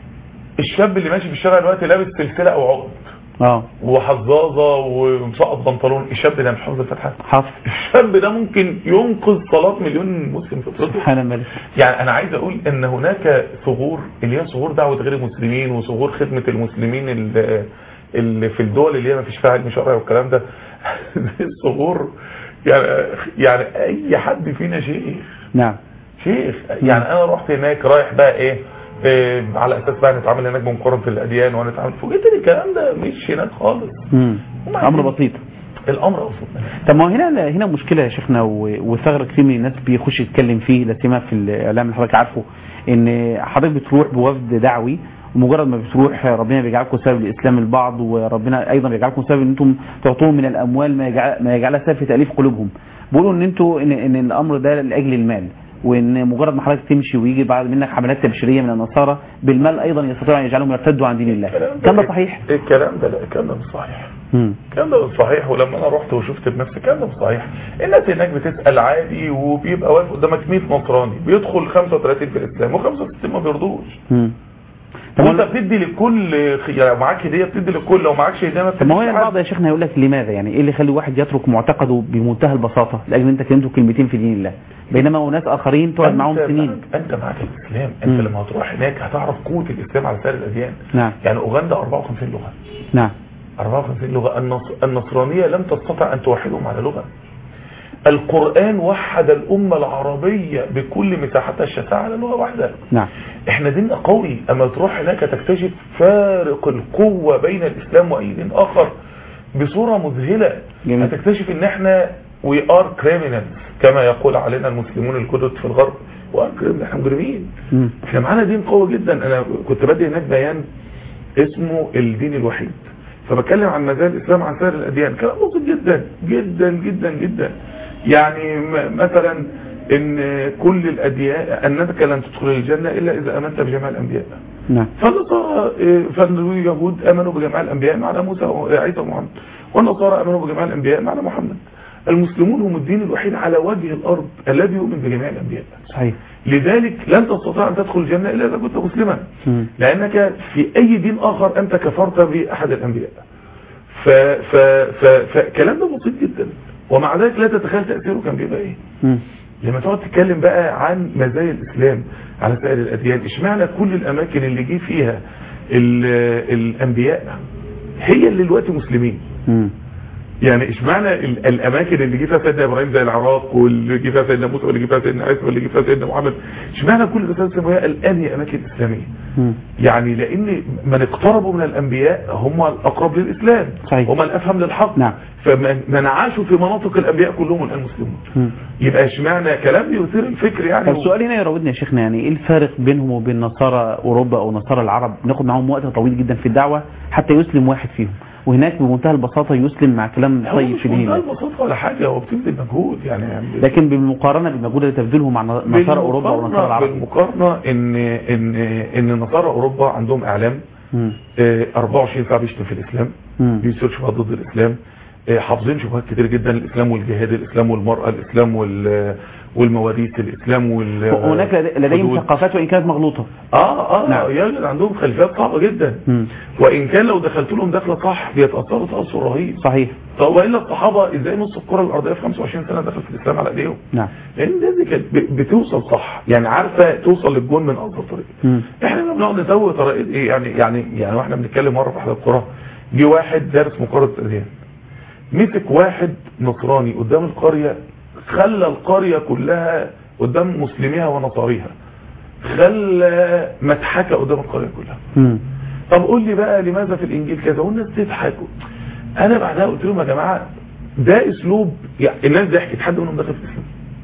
الشاب اللي ماشي في الشارع دلوقتي لابس سلسله او عقد اه وحظاظه ومسقط بنطلون الشاب ده مش حافظ الفاتحه حافظ الشاب ده ممكن ينقذ صلاه مليون مسلم في افريقيا سبحان الملك يعني انا عايز اقول ان هناك ثغور اللي هي ثغور دعوه غير المسلمين وثغور خدمه المسلمين اللي, اللي في الدول اللي هي ما فيش فيها علم شرعي والكلام ده دي الثغور يعني يعني اي حد فينا شيخ نعم شيخ يعني انا رحت هناك رايح بقى ايه, إيه على اساس بقى نتعامل هناك بمقارنه في الاديان ونتعامل فوجئت ان الكلام ده مش هناك خالص مم. هم امر عايزين- بسيط الامر ابسط من هذا. طب ما هو هنا هنا مشكله يا شيخنا و- وثغره كتير من الناس بيخش يتكلم فيه لا سيما في الاعلام اللي حضرتك عارفه ان حضرتك بتروح بوفد دعوي ومجرد ما بتروح ربنا بيجعلكم سبب لاسلام البعض وربنا ايضا بيجعلكم سبب ان انتم تعطوهم من الاموال ما يجعل ما يجعلها سبب في تاليف قلوبهم بيقولوا ان انتوا ان, إن الامر ده لاجل المال وان مجرد ما حضرتك تمشي ويجي بعد منك حملات تبشيريه من النصارى بالمال ايضا يستطيعوا ان يجعلهم يرتدوا عن دين الله الكلام ده صحيح؟ الكلام ده لا الكلام ده مش صحيح مم. الكلام ده مش صحيح ولما انا رحت وشفت بنفسي الكلام ده مش صحيح الناس هناك بتسال عادي وبيبقى واقف قدامك 100 نصراني بيدخل 35 في الاسلام و65 ما بيرضوش مم. طب وانت ما- بتدي لكل يعني لو معاك هديه بتدي لكل لو معكش هديه ما طب ما هو بتديش هنا لحد. البعض يا شيخنا يقول لك لماذا يعني ايه اللي يخلي واحد يترك معتقده بمنتهى البساطه لاجل انت كلمته كلمتين في دين الله بينما ناس اخرين تقعد أنت معاهم سنين معك- انت معاك الاسلام انت مم. لما هتروح هناك هتعرف قوه الاسلام على سائر الاديان نعم يعني اوغندا 54 لغه نعم 54 لغه النص... النصرانيه لم تستطع ان توحدهم على لغه القرآن وحد الأمة العربية بكل مساحتها الشاسعة على لغة واحدة نعم احنا ديننا قوي اما تروح هناك تكتشف فارق القوة بين الاسلام واي دين اخر بصورة مذهلة جميل. هتكتشف ان احنا we are criminals كما يقول علينا المسلمون الجدد في الغرب we are criminals احنا مجرمين مم. احنا معانا دين قوي جدا انا كنت بدي هناك بيان اسمه الدين الوحيد فبتكلم عن مزايا الاسلام عن سائر الاديان كلام بسيط جدا جدا جدا جدا يعني م- مثلا ان كل الاديان انك لن تدخل الجنه الا اذا امنت بجميع الانبياء نعم فالنصارى إيه، فاليهود امنوا بجميع الانبياء ما عدا موسى وعيسى ومحمد والنصارى امنوا بجميع الانبياء ما عدا محمد المسلمون هم الدين الوحيد على وجه الارض الذي يؤمن بجميع الانبياء صحيح لذلك لن تستطيع ان تدخل الجنه الا اذا كنت مسلما مم. لانك في اي دين اخر انت كفرت باحد الانبياء ف ف ف فالكلام ده بسيط جدا ومع ذلك لا تتخيل تاثيره كان بيبقى ايه مم. لما تقعد تتكلم بقى عن مزايا الإسلام على سائر الأديان اشمعنى كل الأماكن اللي جه فيها ال- الأنبياء هي اللي دلوقتي مسلمين مم. يعني اشمعنى ال- الأماكن اللي جه فيها سيدنا إبراهيم زي العراق واللي جه فيها سيدنا موسى واللي جه فيها سيدنا عيسى واللي جه فيها سيدنا محمد اشمعنى كل الرسائل السماوية الآن هي أماكن إسلامية مم. يعني لأن من اقتربوا من الأنبياء هم الأقرب للإسلام صحيح. هم الأفهم للحق نعم. فمن من عاشوا في مناطق الأنبياء كلهم الآن مسلمون مم. يبقى اشمعنى كلام يثير الفكر يعني طب السؤال هنا يراودنا يا شيخنا يعني ايه الفارق بينهم وبين نصارى اوروبا او نصارى العرب ناخد معاهم وقت طويل جدا في الدعوه حتى يسلم واحد فيهم وهناك بمنتهى البساطه يسلم مع كلام هو طيب مش في منتهى دينه البساطة ولا حاجة هو بتبذل مجهود يعني, يعني لكن بالمقارنه بالمجهود اللي تبذله مع نصارى اوروبا او نصارى بالمقارنة- العرب بالمقارنة ان ان ان نصارى اوروبا عندهم اعلام مم. آه، 24 ساعة بيشتم في الاسلام مم. بيصير شبهات ضد الاسلام آه، حافظين شبهات كتير جدا الاسلام والجهاد الاسلام والمرأة الاسلام وال والمواريث الاسلام وال هناك لدي- لديهم حدود. ثقافات وان كانت مغلوطه اه اه نعم. يوجد عندهم خلفيات صعبة جدا مم. وان كان لو دخلت لهم دخلة صح بيتأثروا تأثر رهيب صحيح طب والا الصحابه ازاي نص الكره الارضيه في 25 سنه دخلت في الاسلام على ايديهم نعم لان الناس دي كانت ب- بتوصل صح يعني عارفه توصل للجون من افضل طريق مم. احنا لما بنقعد نسوي طريقه ايه يعني يعني يعني واحنا بنتكلم مره في احد القرى جه واحد دارس مقارنه اديان مسك واحد نصراني قدام القريه خلى القريه كلها قدام مسلميها ونصاريها خلى مضحكه قدام القريه كلها مم. طب قول لي بقى لماذا في الانجيل كذا والناس تضحك انا بعدها قلت لهم يا جماعه ده اسلوب يعني الناس ضحكت حد منهم دخل في الاسلام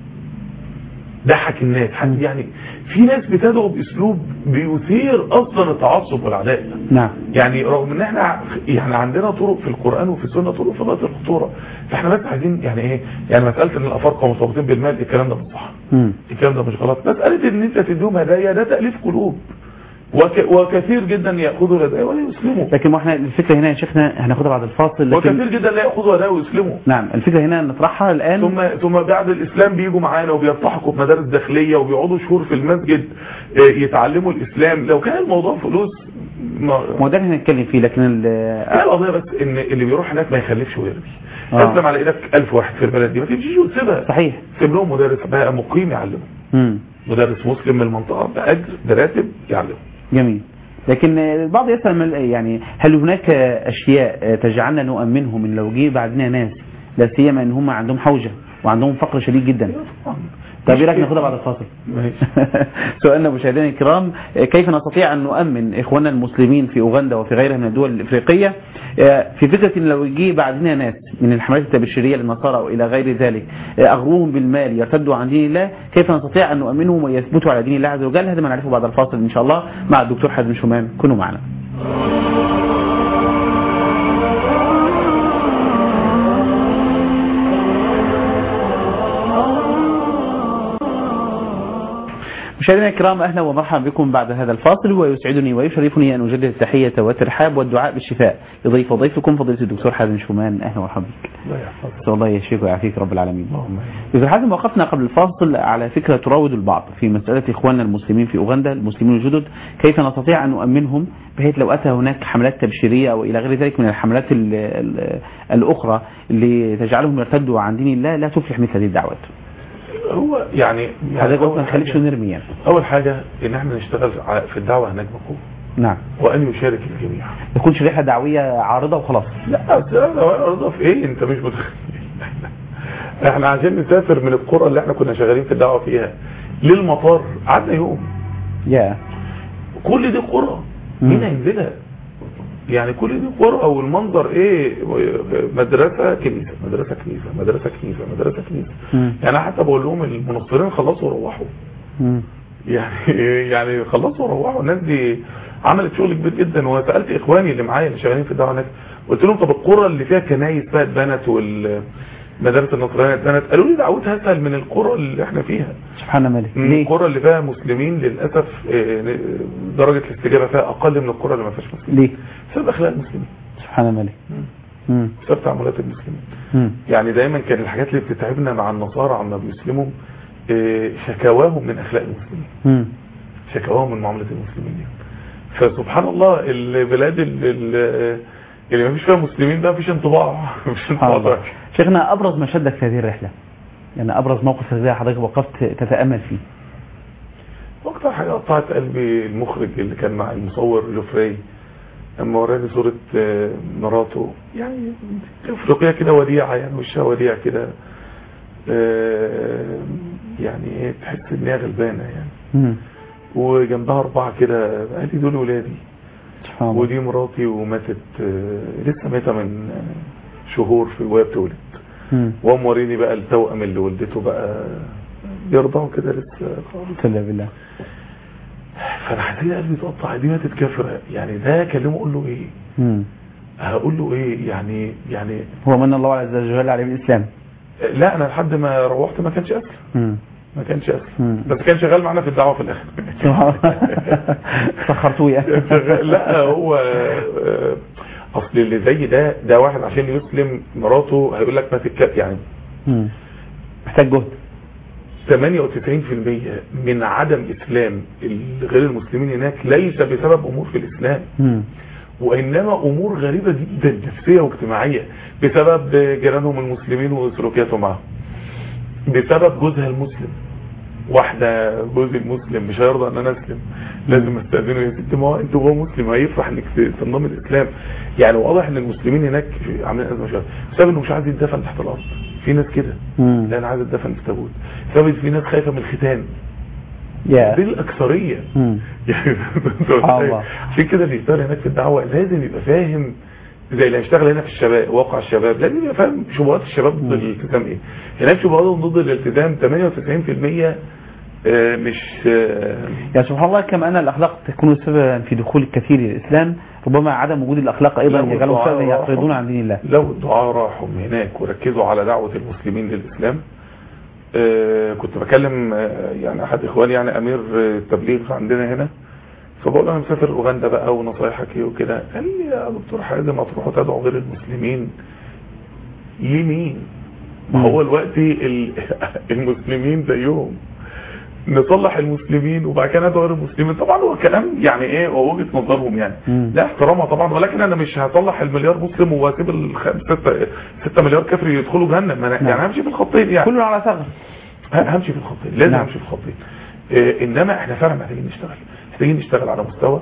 ضحك الناس حد يعني في ناس بتدعو باسلوب بيثير اصلا التعصب والعداء نعم يعني رغم ان احنا ع- يعني عندنا طرق في القران وفي السنه طرق في غايه الخطوره فاحنا بس عايزين يعني ايه يعني مساله ان الافارقه مرتبطين بالمال الكلام ده مش صح مم. الكلام ده مش غلط مساله ان انت تديهم هدايا ده تاليف قلوب وك وكثير جدا ياخذوا الهدايا ولا يسلموا لكن ما احنا الفكره هنا يا شيخنا هناخدها بعد الفاصل لكن وكثير جدا لا ياخذوا هدايا ويسلموا نعم الفكره هنا نطرحها الان ثم ثم بعد الاسلام بيجوا معانا وبيلتحقوا بمدارس داخليه وبيقعدوا شهور في المسجد آه، يتعلموا الاسلام لو كان الموضوع فلوس ما ما هو ده اللي هنتكلم فيه لكن ال- هي القضيه بس ان اللي بيروح هناك ما يخلفش ويرمي آه. اسلم على ايدك 1000 واحد في البلد دي ما تمشيش وتسيبها صحيح سيب لهم مدرس بقى مقيم يعلمهم مم. مدرس مسلم من المنطقه باجر براتب يعلمهم جميل لكن البعض يسأل من- يعني هل هناك أشياء تجعلنا نؤمنهم من لو جه بعدنا ناس لا سيما ان هم عندهم حوجة وعندهم فقر شديد جدا طب ايه رايك ناخدها بعد الفاصل ماشي سؤالنا مشاهدينا الكرام كيف نستطيع ان نؤمن اخواننا المسلمين في اوغندا وفي غيرها من الدول الافريقيه في فكره ان لو جه بعدنا ناس من الحملات التبشيريه للنصارى والى غير ذلك اغروهم بالمال يرتدوا عن دين الله كيف نستطيع ان نؤمنهم ويثبتوا على دين الله عز وجل هذا ما نعرفه بعد الفاصل ان شاء الله مع الدكتور حازم شمام كونوا معنا مشاهدينا الكرام اهلا ومرحبا بكم بعد هذا الفاصل ويسعدني ويشرفني ان اجدد التحيه والترحاب والدعاء بالشفاء لضيف ضيفكم فضيله الدكتور حازم شومان اهلا ومرحبا بك. الله يحفظك نسال الله يشفيك ويعافيك رب العالمين. اللهم دكتور حازم وقفنا قبل الفاصل على فكره تراود البعض في مساله اخواننا المسلمين في اوغندا المسلمين الجدد كيف نستطيع ان نؤمنهم بحيث لو اتى هناك حملات تبشيريه او الى غير ذلك من الحملات ال ال الاخرى اللي تجعلهم يرتدوا عن دين الله لا تفلح مثل هذه الدعوات. هو يعني حضرتك أول قلت ما نخليش حاجة- نرمي يعني. اول حاجه ان احنا نشتغل ع- في الدعوه هناك بقوه نعم. وان يشارك الجميع تكون شريحه دعويه عارضه وخلاص. لا بس انا ارضى في ايه انت مش متخيل احنا عشان نسافر من القرى اللي احنا كنا شغالين في الدعوه فيها للمطار قعدنا يوم يا كل دي قرى مم. مين هينزلها يعني كل دي قرى والمنظر ايه مدرسه كنيسه مدرسه كنيسه مدرسه كنيسه مدرسه كنيسه مم. يعني انا حتى بقول لهم المنصرين خلصوا وروحوا مم. يعني يعني خلصوا وروحوا الناس دي عملت شغل كبير جدا وسالت اخواني اللي معايا اللي شغالين في الدعوه هناك قلت لهم طب القرى اللي فيها كنايس بقى اتبنت والمدارس النصرانيه اتبنت قالوا لي دعوتها اسهل من القرى اللي احنا فيها سبحان ملك من ليه القرى اللي فيها مسلمين للاسف آه، درجه الاستجابه فيها اقل من القرى اللي ما فيهاش مسلمين ليه بسبب اخلاق المسلمين سبحان ملك مم. بسبب تعاملات المسلمين مم. يعني دايما كان الحاجات اللي بتتعبنا مع النصارى عما بيسلموا آه، شكواهم من اخلاق المسلمين مم. شكواهم من معامله المسلمين يعني. فسبحان الله البلاد ال- ال- اللي ما فيش فيها مسلمين ده مفيش انطباع مفيش سبحان انطباع الله ده. شيخنا ابرز ما شدك في هذه الرحله يعني ابرز موقف ازاي حضرتك وقفت تتامل فيه واكتر حاجه قطعت قلبي المخرج اللي كان مع المصور جوفري اما وراني صوره آه، مراته يعني افريقيه كده وديعه يعني وشها وديع كده آه، يعني ايه تحس ان هي غلبانه يعني مم. وجنبها اربعه كده قال لي دول ولادي سبحان الله ودي مراتي وماتت آه، لسه ماتت من آه، شهور في وهي بتولد مم. وهو موريني بقى التوأم اللي ولدته بقى بيرضعوا كده لسه خالص صلى بالله فانا حسيت قلبي اتقطع دي ماتت كافره يعني ده اكلمه اقول له ايه مم. هقول له ايه يعني يعني هو من الله عز وجل عليه بالاسلام لا انا لحد ما روحت ما كانش اسلم مم. ما كانش اسلم مم. بس كان شغال معانا في الدعوه في الاخر سبحان الله سخرتوه يا كان شغال- لا هو آه، اصل اللي زي ده ده واحد عشان يسلم مراته هيقول لك ما تتكلم يعني مم. محتاج جهد 98% من عدم اسلام غير المسلمين هناك ليس بسبب امور في الاسلام مم. وانما امور غريبه جدا نفسيه واجتماعيه بسبب جيرانهم المسلمين وسلوكياتهم معهم بسبب جوزها المسلم واحده جوزي المسلم مش هيرضى ان انا اسلم لازم استاذنه يا ست ما هو انت وهو مسلم هيفرح انك تنضم الاسلام يعني واضح ان المسلمين هناك عاملين ازمه شويه بسبب انه مش عايز يتدفن تحت الارض في ناس كده مم. لا انا عايز اتدفن في تابوت بسبب في ناس خايفه من الختان يا دي الاكثريه مم. يعني سبحان الله. عشان كده اللي يشتغل هناك في الدعوه لازم يبقى فاهم زي اللي هيشتغل هنا في الشباب واقع الشباب لازم يبقى فاهم شبهات الشباب ضد الالتزام ايه هناك شبهاتهم ضد الالتزام 98% آه، مش آه، يعني سبحان الله كما ان الاخلاق تكون سببا في دخول الكثير الى الاسلام ربما عدم وجود الاخلاق ايضا لو يجعلهم الدعاء فعلا يعترضون راحوا- عن دين الله لو الدعاء راحوا هناك وركزوا على دعوة المسلمين للإسلام آه، كنت بكلم آه، يعني أحد إخواني يعني أمير آه، التبليغ عندنا هنا فبقول له أنا مسافر أوغندا بقى ونصايحك إيه وكده قال لي يا دكتور حازم هتروحوا تدعوا غير المسلمين لمين؟ ما هو الوقت ال- المسلمين زيهم نصلح المسلمين وبعد كده ندعو غير المسلمين طبعا هو كلام يعني ايه هو وجهه نظرهم يعني مم. لا احترامها طبعا ولكن انا مش هصلح المليار مسلم واسيب ال 6 مليار كافر يدخلوا جهنم ما أنا- نعم. يعني همشي في الخطين يعني كل على ثغر ه- همشي في الخطين لازم نعم. همشي في الخطين إيه انما احنا فعلا محتاجين نشتغل محتاجين نشتغل على مستوى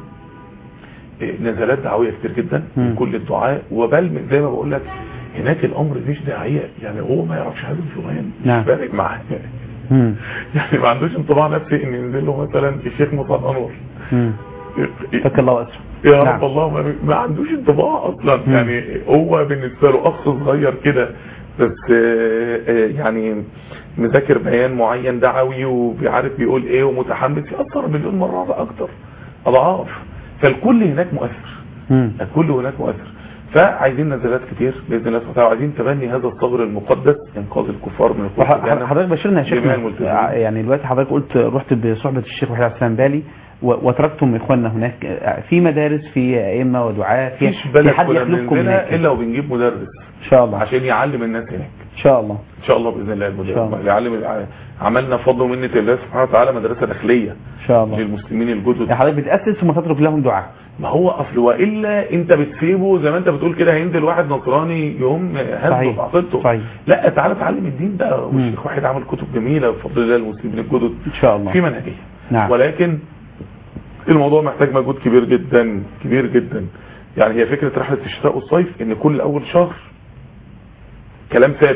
إيه نزلات دعويه كتير جدا مم. من كل الدعاء وبل من زي ما بقول لك هناك الامر مش داعيه يعني هو ما يعرفش هذا الفلان نعم. مش فارق معاه مم. يعني ما عندوش انطباع نفسي ان ينزل له مثلا الشيخ مصعب انور مم. فك الله واسره يا نعم. رب الله ما, ما عندوش انطباع اصلا مم. يعني هو بالنسبه له اخ صغير كده بس آه، آه، يعني مذاكر بيان معين دعوي وبيعرف بيقول ايه ومتحمس يأثر مليون مرة اكتر اضعاف فالكل هناك مؤثر مم. الكل هناك مؤثر فعايزين نزلات كتير باذن الله سبحانه وتعالى وعايزين تبني هذا الثغر المقدس انقاذ الكفار من الخروج وح- الجنة. حضرتك بشرنا يا جميع شيخنا الملتزمين. ع- يعني دلوقتي حضرتك قلت رحت بصحبة الشيخ وحيد عبد السلام بالي و- وتركتم اخواننا هناك في مدارس في ائمه ودعاة في مفيش في بلد حد كنا يخلفكم بننزلها هناك الا وبنجيب مدرس ان شاء الله عشان يعلم الناس هناك ان شاء الله ان شاء الله باذن الله إن شاء المدرس الله. يعلم عملنا فضل ومنه الله سبحانه وتعالى مدرسه داخليه ان شاء الله للمسلمين الجدد يعني حضرتك بتاسس ثم تترك لهم دعاء ما هو اصل والا انت بتسيبه زي ما انت بتقول كده هينزل واحد نصراني يقوم هزه صحيح. في عقيدته صحيح. لا تعالى اتعلم الدين ده مم. والشيخ واحد عمل كتب جميله بفضل الله المسلمين الجدد ان شاء الله في منهجيه نعم. ولكن الموضوع محتاج مجهود كبير جدا كبير جدا يعني هي فكره رحله الشتاء والصيف ان كل اول شهر كلام ثابت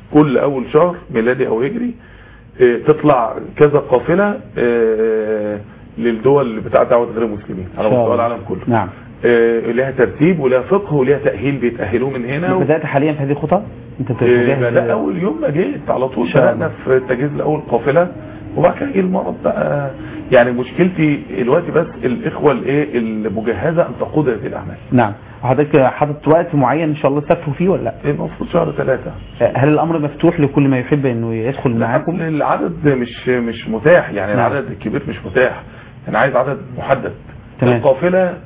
كل اول شهر ميلادي او هجري آه، تطلع كذا قافله آه، للدول بتاع دعوه غير المسلمين على إن شاء مستوى الله. العالم كله نعم آه، لها ترتيب ولها فقه ولها تاهيل بيتاهلوه من هنا و... بدات حاليا في هذه الخطى انت آه، بتجهز بدأ اول يوم ما جيت على طول إن شاء بدانا في تجهيز لاول قافله وبعد كده جه المرض بقى يعني مشكلتي دلوقتي بس الاخوه الايه المجهزه ان تقود هذه الاعمال نعم وحضرتك حاطط وقت معين ان شاء الله تسافروا فيه ولا لا المفروض شهر ثلاثة هل الامر مفتوح لكل ما يحب انه يدخل معاكم العدد مش مش متاح يعني نعم. العدد الكبير مش متاح انا عايز عدد محدد تمام. القافله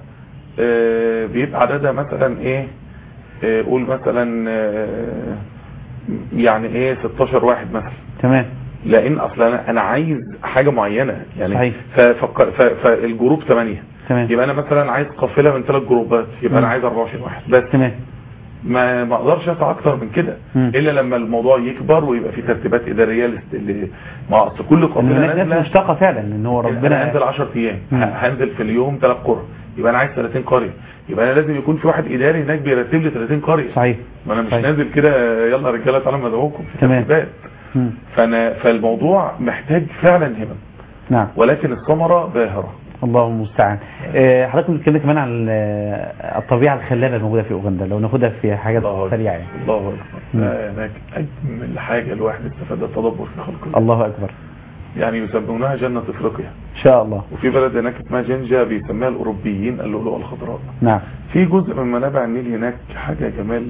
آه، بيبقى عددها مثلا ايه آه، قول مثلا آه، يعني ايه 16 واحد مثلا تمام لان اصلا انا انا عايز حاجه معينه يعني صحيح. ف- فق- ف- فالجروب 8 تمام يبقى انا مثلا عايز قافله من ثلاث جروبات يبقى انا مم. عايز 24 واحد بس تمام ما ما اقدرش اسعى اكتر من كده مم. الا لما الموضوع يكبر ويبقى في ترتيبات اداريه لست- اللي ما اصل كل ان قافله هناك ناس نازله مشتاقه فعلا ان هو ربنا ربنا هنزل 10 ايام مم. ه- هنزل في اليوم ثلاث قرى يبقى انا عايز 30 قريه يبقى انا لازم يكون في واحد اداري هناك بيرتب لي 30 قريه صحيح ما انا مش صحيح. نازل كده يلا يا رجاله تعالوا مدعوكم في تمام. ترتيبات مم. فانا فالموضوع محتاج فعلا همم نعم ولكن الثمره باهره الله المستعان آه، حضرتك بتتكلم كمان عن ال- الطبيعه الخلابه الموجوده في اوغندا لو ناخدها في حاجات الله سريعه يعني الله اكبر مم. لا، هناك اجمل حاجه الواحد استفاد التدبر في خلق الله الله اكبر يعني يسمونها جنه افريقيا ان شاء الله وفي بلد هناك اسمها جنجا بيسميها الاوروبيين اللؤلؤه الخضراء نعم في جزء من منابع النيل هناك حاجه جمال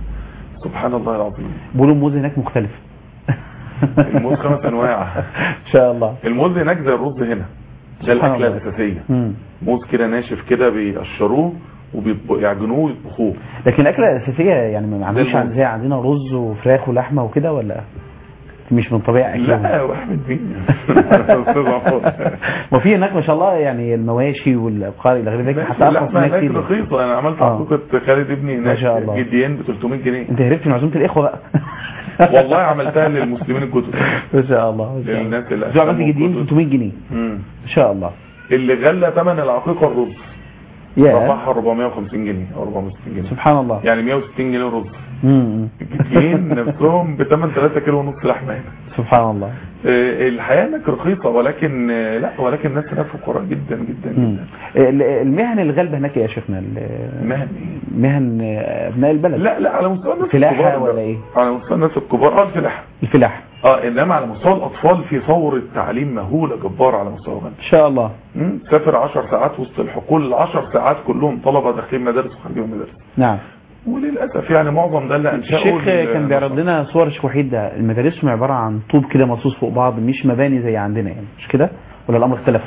سبحان الله العظيم بيقولوا الموز هناك مختلف الموز خمس انواع ان شاء الله الموز هناك زي الرز هنا ده سبحان الاكله الله. الاساسيه مم. موز كده ناشف كده بيقشروه وبيعجنوه ويطبخوه لكن الاكله الاساسيه يعني ما عندوش الموز. عن- زي عندنا رز وفراخ ولحمه وكده ولا مش من طبيعه اكلهم لا واحد مين استاذ عفور ما في هناك ما شاء الله يعني المواشي والابقار الى غير ذلك حتى ارخص اللحمه منها هناك كتير رخيصه انا عملت آه. عقوقه خالد ابني هناك شاء الله. جديين ب 300 جنيه انت هربت من عزومه الاخوه بقى والله عملتها للمسلمين الجدد ما شاء الله ما شاء الله للناس اللي انتوا عملت أسلموا جديد الجدد. 300 جنيه مم. ان شاء الله اللي غلى ثمن العقيقه الرز يا رفعها 450 جنيه او 460 جنيه سبحان الله يعني 160 جنيه رز مم. الجديين نفسهم بثمن 3 كيلو ونص لحمه هنا سبحان الله آه، الحياه هناك رخيصه ولكن آه، لا ولكن الناس هناك فقراء جدا جدا مم. جدا ال- المهن الغالبه هناك إيه يا شيخنا ال- مهن إيه؟ مهن ابناء البلد لا لا على مستوى الناس فلاحة الكبار ولا ده. إيه؟ على مستوى الناس الكبار اه الفلاحه الفلاح اه انما على مستوى الاطفال في ثوره تعليم مهوله جباره على مستوى غنى ان شاء الله مم، سافر 10 ساعات وسط الحقول ال 10 ساعات كلهم طلبه داخلين مدارس وخارجين من مدارس نعم وللاسف يعني معظم ده اللي انشأه الشيخ ال- كان بيعرض لنا صور الشيخ وحيد ده المدارسهم عباره عن طوب كده مرصوص فوق بعض مش مباني زي عندنا يعني مش كده ولا الامر اختلف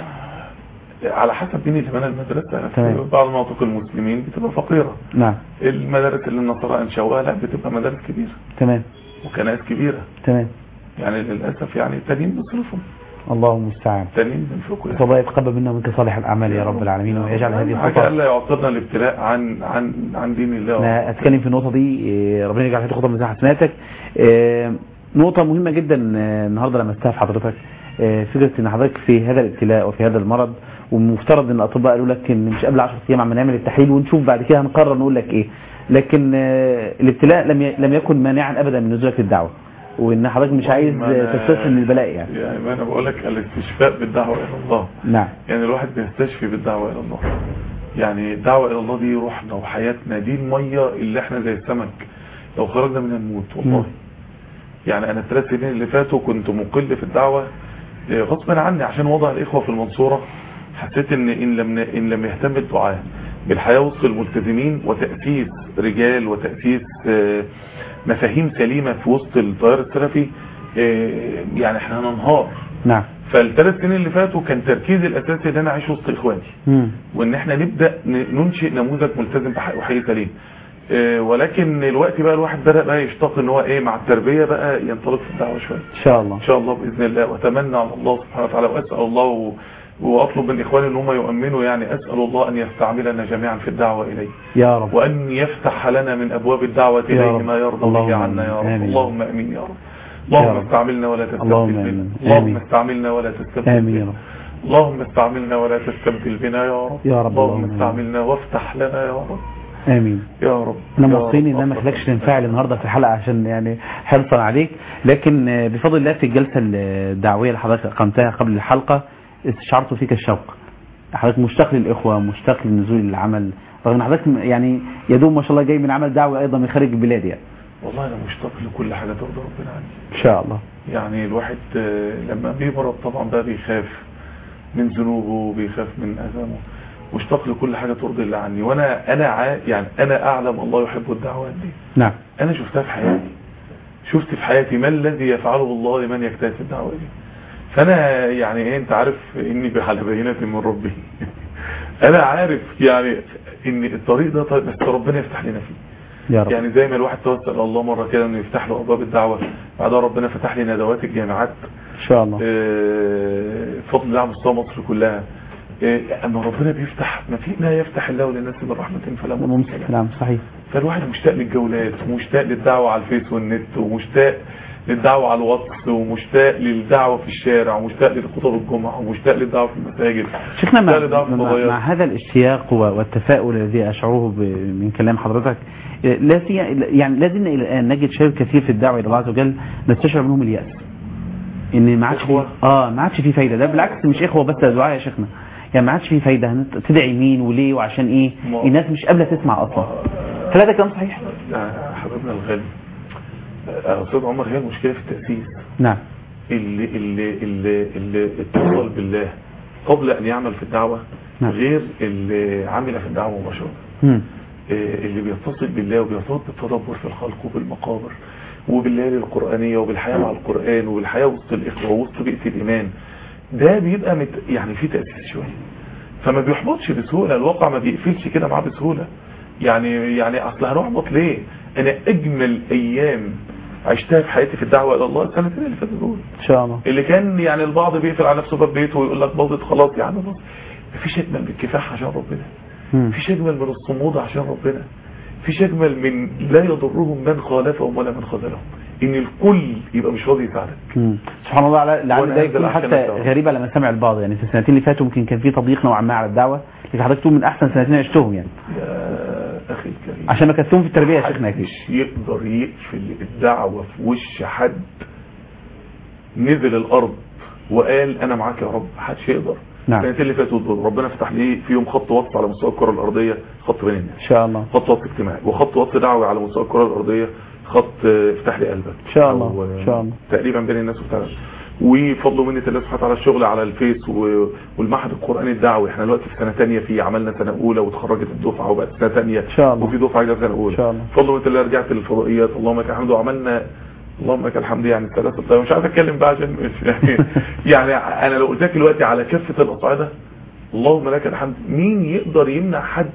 على حسب مين اللي بنى المدرسه تمام. في بعض مناطق المسلمين بتبقى فقيره نعم المدارس اللي النصارى انشأوها لا بتبقى مدارس كبيره تمام وكنائس كبيره تمام يعني للاسف يعني التانيين بيصرفوا الله المستعان التانيين بينفقوا نسال الله يتقبل منا ومنك صالح الاعمال يا رب العالمين ويجعل هذه حاجه الخطوه الا يعطينا الابتلاء عن عن عن دين الله انا اتكلم في النقطه دي إيه، ربنا يجعل هذه الخطوه من حسناتك إيه، نقطه مهمه جدا آه، النهارده لمستها في حضرتك آه، فكره ان حضرتك في هذا الابتلاء وفي هذا المرض والمفترض ان الاطباء قالوا لك ان مش قبل 10 ايام عم نعمل التحليل ونشوف بعد كده هنقرر نقول لك ايه لكن آه، الابتلاء لم ي- لم يكن مانعا ابدا من نزولك للدعوه وان حضرتك مش عايز ما أنا- تستسلم للبلاء يعني يعني ما انا بقول لك الاستشفاء بالدعوه الى الله نعم يعني الواحد بيستشفي بالدعوه الى الله يعني الدعوه الى الله دي روحنا وحياتنا دي الميه اللي احنا زي السمك لو خرجنا منها نموت والله مم. يعني انا الثلاث سنين اللي فاتوا كنت مقل في الدعوه آه، غصبا عني عشان وضع الاخوه في المنصوره حسيت ان ان لم ان لم يهتم الدعاء بالحياه وسط الملتزمين وتاسيس رجال وتاسيس آه، مفاهيم سليمه في وسط التيار السلفي آه، يعني احنا هننهار نعم فالثلاث سنين اللي فاتوا كان تركيزي الاساسي ان انا اعيش وسط اخواني مم. وان احنا نبدا ن- ننشئ نموذج ملتزم بحق وحي سليم آه، ولكن الوقت بقى الواحد بدا بقى يشتاق ان هو ايه مع التربيه بقى ينطلق في الدعوه شويه ان شاء الله ان شاء الله باذن الله واتمنى على الله سبحانه وتعالى واسال الله و... واطلب من اخواني ان هم يؤمنوا يعني اسال الله ان يستعملنا جميعا في الدعوه اليه يا رب وان يفتح لنا من ابواب الدعوه يا اليه رب. ما يرضى اللهم به عنا يا رب آمين. اللهم امين يا رب يا اللهم رب. استعملنا ولا تستبدل اللهم بنا آمين. اللهم آمين. استعملنا ولا تستبدل امين يا بنا رب اللهم استعملنا ولا تستبدل بنا يا رب يا رب، اللهم اللهم استعملنا وافتح لنا يا رب امين يا رب انا يا موصيني رب ان انا ما أفرح اخليكش تنفعل النهارده في الحلقه عشان يعني حرصا عليك لكن آه، بفضل الله في الجلسه الدعويه اللي حضرتك اقمتها قبل الحلقه استشعرت فيك الشوق حضرتك مشتاق للاخوه مشتاق للنزول للعمل رغم ان حضرتك يعني يدوم ما شاء الله جاي من عمل دعوي ايضا من خارج البلاد يعني والله انا مشتاق لكل حاجه ترضى ربنا عني ان شاء الله يعني الواحد آه، لما بيمرض طبعا بقى بيخاف من ذنوبه بيخاف من اثامه مشتاق لكل حاجه ترضي الله عني وانا انا عا يعني انا اعلم الله يحب الدعوات دي نعم انا شفتها في حياتي شفت في حياتي ما الذي يفعله الله لمن يجتهد في الدعوه دي فانا يعني ايه انت عارف اني على بينه من ربي انا عارف يعني ان الطريق ده طريق بس ربنا يفتح لنا فيه يا رب يعني زي ما الواحد توسل الله مرة كده انه يفتح له ابواب الدعوة بعدها ربنا فتح لي ندوات الجامعات ان شاء الله آه، بفضل الله على مستوى مصر كلها آه، اما ربنا بيفتح ما في ما يفتح الله للناس من رحمة فلا ممكن ممسك لها. نعم صحيح فالواحد مشتاق للجولات ومشتاق للدعوة على الفيس والنت ومشتاق للدعوة على الواتس ومشتاق للدعوة في الشارع ومشتاق لخطب الجمعة ومشتاق للدعوة في المساجد شيخنا مع, مشتاق للدعوة في مع, الفضائيات مع هذا الاشتياق و- والتفاؤل الذي اشعره ب- من كلام حضرتك لا سي- يعني لا زلنا الى الان نجد شباب كثير في الدعوه الى الله عز وجل نستشعر منهم الياس ان ما عادش في إخوة. اه ما عادش في فايده ده بالعكس مش اخوه بس ده دعاء يا شيخنا يعني ما عادش في فايده هنت- تدعي مين وليه وعشان ايه ما- الناس مش قابله تسمع اصلا هل هذا كلام صحيح؟ يا حبيبنا الغالي آه، استاذ عمر هي المشكلة في التأسيس نعم اللي اللي اللي اللي اتصل بالله قبل ان يعمل في الدعوة نعم. غير اللي عمل في الدعوة مباشرة مم. آه، اللي بيتصل بالله وبيرتبط بالتدبر في الخلق وبالمقابر وبالليالي القرآنية وبالحياة مع القرآن وبالحياة وسط الإخوة وسط بيئة الإيمان ده بيبقى مت... يعني فيه تأسيس شوية فما بيحبطش بسهولة الواقع ما بيقفلش كده معاه بسهولة يعني يعني أصل هنحبط ليه أنا أجمل أيام عشتها في حياتي في الدعوة إلى الله السنتين اللي فاتوا دول ان شاء الله اللي كان يعني البعض بيقفل على نفسه باب بيته ويقول لك باظت خلاص يا عم باظت مفيش اجمل من الكفاح عشان ربنا مم. مفيش اجمل من الصمود عشان ربنا مفيش اجمل من لا يضرهم من خالفهم ولا من خذلهم ان الكل يبقى مش راضي يساعدك مم. سبحان الله لعل لعل وأنا ده هنزل يكون عشان حتى أدعو. غريب على ما سمع البعض يعني في السنتين اللي فاتوا ممكن كان في تضييق نوعا ما على الدعوه لكن حضرتك تقول من احسن سنتين عشتهم يعني يا اخي الكريم عشان مكثتهم في التربيه يا شيخنا اكيد محدش يقدر يقفل الدعوة في وش حد نزل الارض وقال انا معاك يا رب محدش يقدر نعم. السنتين اللي فاتوا دول ربنا فتح لي فيهم خط وسط على مستوى الكره الارضيه خط بين الناس ان شاء الله خط وسط اجتماعي وخط وسط دعوي على مستوى الكره الارضيه خط آه، افتح لي قلبك إن شاء الله، أو، آه، إن شاء الله. تقريبا بين الناس وبتاع وفضل منة الله سبحانه وتعالى الشغل على الفيس و- والمعهد القرآني الدعوي احنا دلوقتي في سنة تانية فيه عملنا سنة أولى وتخرجت الدفعة وبقت سنة تانية إن شاء الله. وفي دفعة جديدة سنة أولى إن شاء الله. فضل منة الله رجعت للفضائيات اللهم لك الحمد وعملنا اللهم لك الحمد يعني ثلاثة طيب مش عايز اتكلم بقى عشان مش يعني يعني انا لو قلت لك دلوقتي على كافة الاصعدة اللهم لك الحمد مين يقدر يمنع حد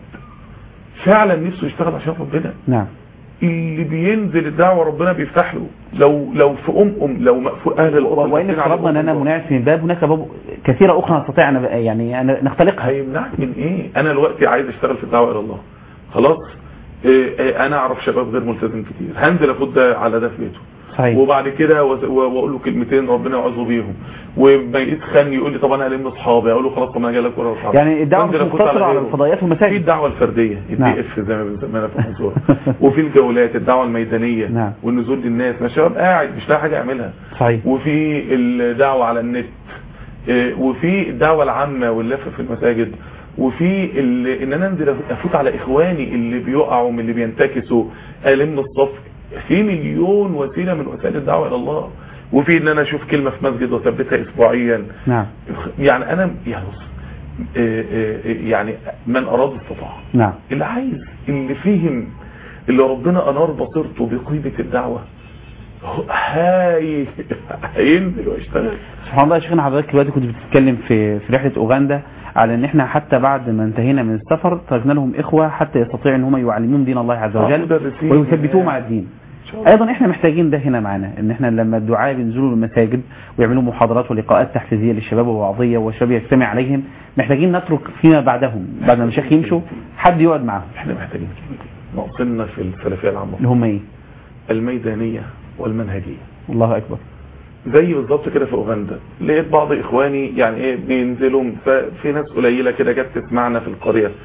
فعلا نفسه يشتغل عشان ربنا نعم اللي بينزل الدعوة ربنا بيفتح له لو لو في ام ام لو مقفول اهل القطر وان افترضنا ان انا مناعس من باب هناك باب كثيره اخرى نستطيع ان يعني أن نختلقها هيمنعك من ايه انا دلوقتي عايز اشتغل في الدعوة الى الله خلاص إيه إيه انا اعرف شباب غير ملتزم كتير هنزل افوت ده على ده في بيته صحيح وبعد كده وز- و- واقول له كلمتين ربنا يعوذ بيهم وما يتخن يقول لي طب انا الم اصحابي اقول له خلاص طب انا جاي لك ورا اصحابي يعني الدعوه مش وانزل أفوت مقتصره على غيره. الفضائيات في والمساجد الدعوة الفردية نعم. الدي اف زي ما بنسميها في المنصورة وفي الجولات الدعوة الميدانية نعم. والنزول للناس ما الشباب قاعد مش لاقي حاجة يعملها صحيح وفي الدعوة على النت إيه، وفي الدعوة العامة واللف في المساجد وفي ال- ان انا انزل افوت على اخواني اللي بيقعوا من اللي بينتكسوا الم الصف في مليون وسيلة من وسائل الدعوة الى الله وفي ان انا اشوف كلمة في مسجد واثبتها اسبوعيا نعم يعني انا يعني بص إيه، إيه، يعني من اراد استطاع نعم اللي عايز اللي فهم اللي ربنا انار بصيرته بقيمة الدعوة هو- هاي هينزل ويشتغل سبحان الله يا شيخنا حضرتك دلوقتي كنت بتتكلم في في رحله اوغندا على ان احنا حتى بعد ما انتهينا من السفر تركنا لهم اخوه حتى يستطيعوا ان هم يعلمون دين الله عز آه، وجل مدرسين. ويثبتوهم على الدين إن شاء الله. ايضا احنا محتاجين ده هنا معانا ان احنا لما الدعاء بينزلوا المساجد ويعملوا محاضرات ولقاءات تحفيزيه للشباب ووعظيه والشباب يجتمع عليهم محتاجين نترك فيما بعدهم بعد ما المشايخ يمشوا حد يقعد معاهم احنا محتاجين كلمتين ناقصنا في السلفية العامة اللي هم ايه الميدانية والمنهجية الله اكبر زي بالظبط كده في اوغندا لقيت بعض اخواني يعني ايه بينزلوا ففي ناس قليله كده جت تسمعنا في القريه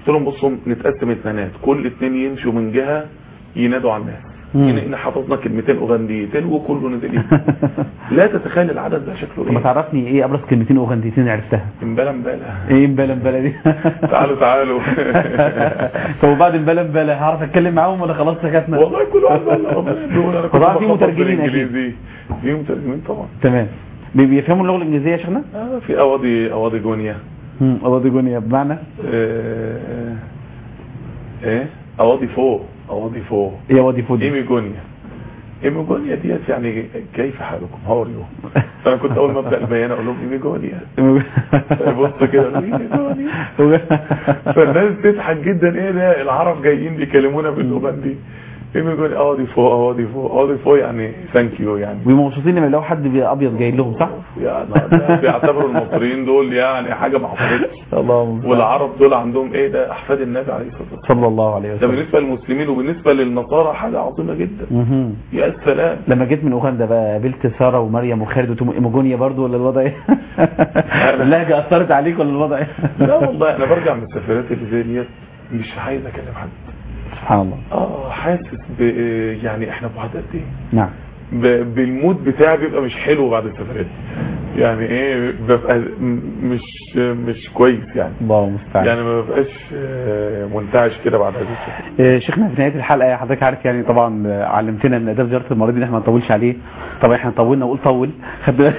قلت لهم بصوا نتقسم اثنينات كل اثنين يمشوا من جهه ينادوا على الناس مم. هنا هنا حفظنا كلمتين اوغنديتين وكله نزل يمشي. لا تتخيل العدد ده شكله طب ما ايه تعرفني ايه ابرز كلمتين اوغنديتين عرفتها امبلا امبلا ايه امبلا امبلا دي تعالوا تعالوا طب وبعد امبلا امبلا هعرف اتكلم معاهم ولا خلاص سكتنا والله كل واحد بقى ربنا يديهوله. انا كنت طبعا في بخبط مترجمين أكيد. بالإنجليزي. في مترجمين طبعا تمام بي- بيفهموا اللغه الانجليزيه يا شيخنا آه في اواضي اواضي جونيا امم اواضي جونيا بمعنى آه، ايه اواضي فوق اواضي فوق ايه اواضي فود ايمي جونيا ايمي جونيا ديت يعني كيف حالكم هاو ار يو انا كنت اول ما ابدا البيان اقول لهم ايمي جونيا بص كده ايمي جونيا فالناس تضحك جدا ايه ده العرب جايين بيكلمونا باللغه دي ايمي جونيا اواضي فوق اواضي فوق اواضي فوق يعني ثانك يو يعني بيبقوا مبسوطين لما يلاقوا حد ابيض جاي لهم صح؟ يعني ده بيعتبروا المصريين دول يعني حاجه ما حصلتش اللهم والعرب دول عندهم ايه ده احفاد النبي عليه الصلاه والسلام صلى الله عليه ده وسلم بالنسبه للمسلمين وبالنسبه للنصارى حاجه عظيمه جدا مهم. يا سلام لما جيت من اوغندا بقى قابلت ساره ومريم وخالد وتم ايموجونيا برضو ولا الوضع ايه؟ اللهجه اثرت عليك ولا الوضع ايه؟ لا والله انا برجع من السفرات اللي زي ديت مش عايز اكلم حد سبحان الله اه حاسس ب يعني احنا بعد قد ايه نعم ب- بالمود بتاعي بيبقى مش حلو بعد السفرات يعني ايه ببقى م- مش مش كويس يعني الله المستعان يعني ما ببقاش آه، منتعش كده بعد هذه السفرات آه، شيخنا في نهايه الحلقه حضرتك عارف يعني طبعا آه، علمتنا من اداب زياره المريض ان احنا ما نطولش عليه طبعا احنا طولنا وقول طول خد بالك.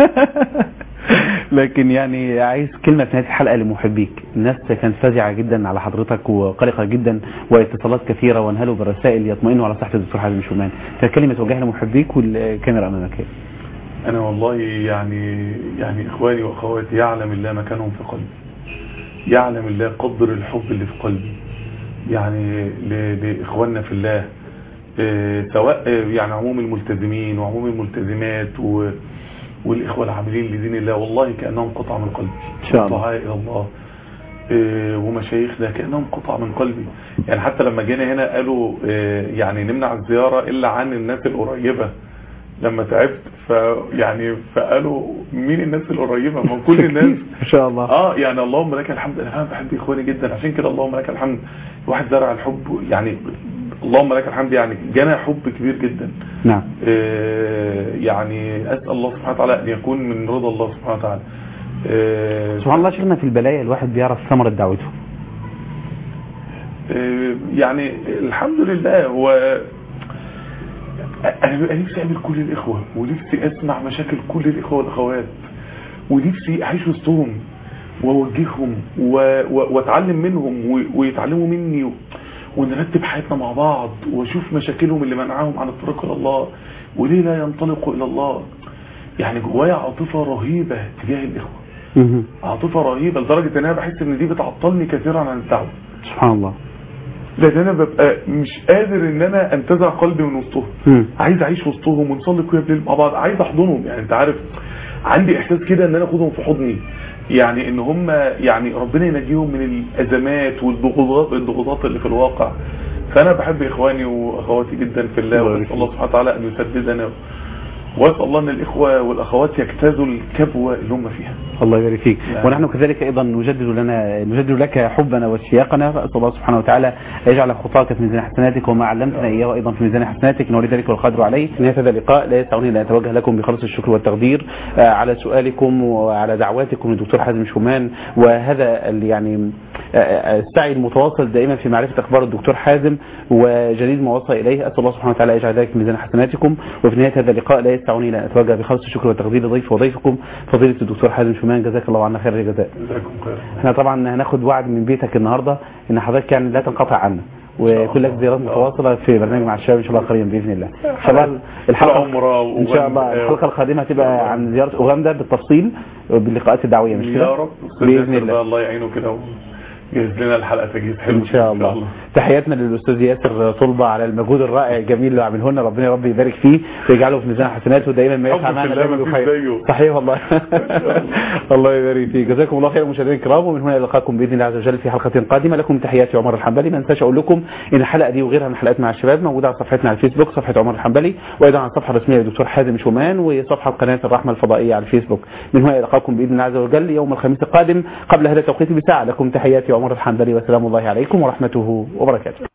لكن يعني عايز كلمه في نهايه الحلقه لمحبيك الناس كانت فزعه جدا على حضرتك وقلقه جدا واتصالات كثيره وانهلوا بالرسائل يطمئنوا على صحه الدكتور حازم شومان فكلمه توجهها لمحبيك والكاميرا امامك هي. انا والله يعني يعني اخواني واخواتي يعلم الله مكانهم في قلبي يعلم الله قدر الحب اللي في قلبي يعني ل- لاخواننا في الله آه، سواء آه، يعني عموم الملتزمين وعموم الملتزمات و والاخوه العاملين لدين الله والله كانهم قطعه من قلبي إن شاء الله. دعاء الى الله آه، ومشايخنا كانهم قطعه من قلبي يعني حتى لما جينا هنا قالوا آه، يعني نمنع الزياره الا عن الناس القريبه لما تعبت فيعني فقالوا مين الناس القريبه ما هو كل الناس ان شاء الله اه يعني اللهم لك الحمد انا فعلا بحب اخواني جدا عشان كده اللهم لك الحمد الواحد زرع الحب يعني اللهم لك الحمد يعني جنى حب كبير جدا نعم آه يعني اسال الله سبحانه وتعالى ان يكون من رضا الله سبحانه وتعالى آه سبحان الله شيخنا في البلايا الواحد بيعرف ثمره دعوته آه يعني الحمد لله هو انا ببقى نفسي اقابل كل الاخوه ونفسي اسمع مشاكل كل الاخوه والاخوات ونفسي اعيش وسطهم واوجههم و- و- واتعلم منهم و- ويتعلموا مني و- ونرتب حياتنا مع بعض واشوف مشاكلهم اللي منعهم عن الطريق الى الله وليه لا ينطلقوا الى الله يعني جوايا عاطفه رهيبه تجاه الاخوه مهم. عاطفه رهيبه لدرجه ان انا بحس ان دي بتعطلني كثيرا عن الدعوه سبحان الله لان انا ببقى مش قادر ان انا انتزع قلبي من وسطهم مم. عايز اعيش وسطهم ونصلي قيام الليل مع بعض عايز احضنهم يعني انت عارف عندي احساس كده ان انا اخدهم في حضني يعني ان هم يعني ربنا ينجيهم من الازمات والضغوطات الضغوطات اللي في الواقع فانا بحب اخواني واخواتي جدا في الله الله واسال الله سبحانه وتعالى ان يسددنا واسال الله ان الاخوه والاخوات يجتازوا الكبوه اللي هم فيها الله يبارك فيك نعم. ونحن كذلك ايضا نجدد لنا نجدد لك حبنا واشتياقنا فاسال الله سبحانه وتعالى يجعل خطاك في ميزان حسناتك وما علمتنا اياه ايضا في ميزان حسناتك نريد ذلك والقدر عليه في نهايه هذا اللقاء لا يسعني الا ان اتوجه لكم بخلص الشكر والتقدير آه، على سؤالكم وعلى دعواتكم للدكتور حازم شومان وهذا ال- يعني آه، آه، السعي المتواصل دائما في معرفه اخبار الدكتور حازم وجديد ما وصل اليه اسال الله سبحانه وتعالى يجعل ذلك في ميزان حسناتكم وفي نهايه هذا اللقاء لا يسعني الا ان اتوجه بخلص الشكر والتقدير لضيف وضيفكم فضيله الدكتور حازم شومان جزاك الله عنا خير الجزاء جزاكم خير احنا طبعا هناخد وعد من بيتك النهارده ان حضرتك يعني لا تنقطع عنا ويكون لك زيارات متواصله في برنامج مع الشباب ان شاء الله قريبا باذن الله ان شاء الله الحلقه عمره ان شاء الله وغنى- الحلقه القادمه هتبقى عن زياره اوغندا بالتفصيل باللقاءات الدعويه مش كده يا رب باذن الله الله يعينه كده ويجهز لنا الحلقه تجهيز حلو ان شاء الله تحياتنا للاستاذ ياسر طلبه على المجهود الرائع الجميل اللي عمله لنا ربنا يا رب يبارك فيه ويجعله في ميزان حسناته دايما ما يسعى حب معنا في الله دايما مفيش بخير زيه. صحيح والله الله يبارك فيك جزاكم الله خير مشاهدينا الكرام ومن هنا نلقاكم باذن الله عز وجل في حلقه قادمه لكم تحياتي عمر الحنبلي ما انساش اقول لكم ان الحلقه دي وغيرها من حلقات مع الشباب موجوده على صفحتنا على الفيسبوك صفحه عمر الحنبلي وايضا على الصفحه الرسميه للدكتور حازم شومان وصفحه قناه الرحمه الفضائيه على الفيسبوك من هنا نلقاكم باذن الله عز وجل يوم الخميس القادم قبل هذا التوقيت بساعه لكم تحياتي عمر عمر الحنبلي وسلام الله عليكم ورحمته وبركاته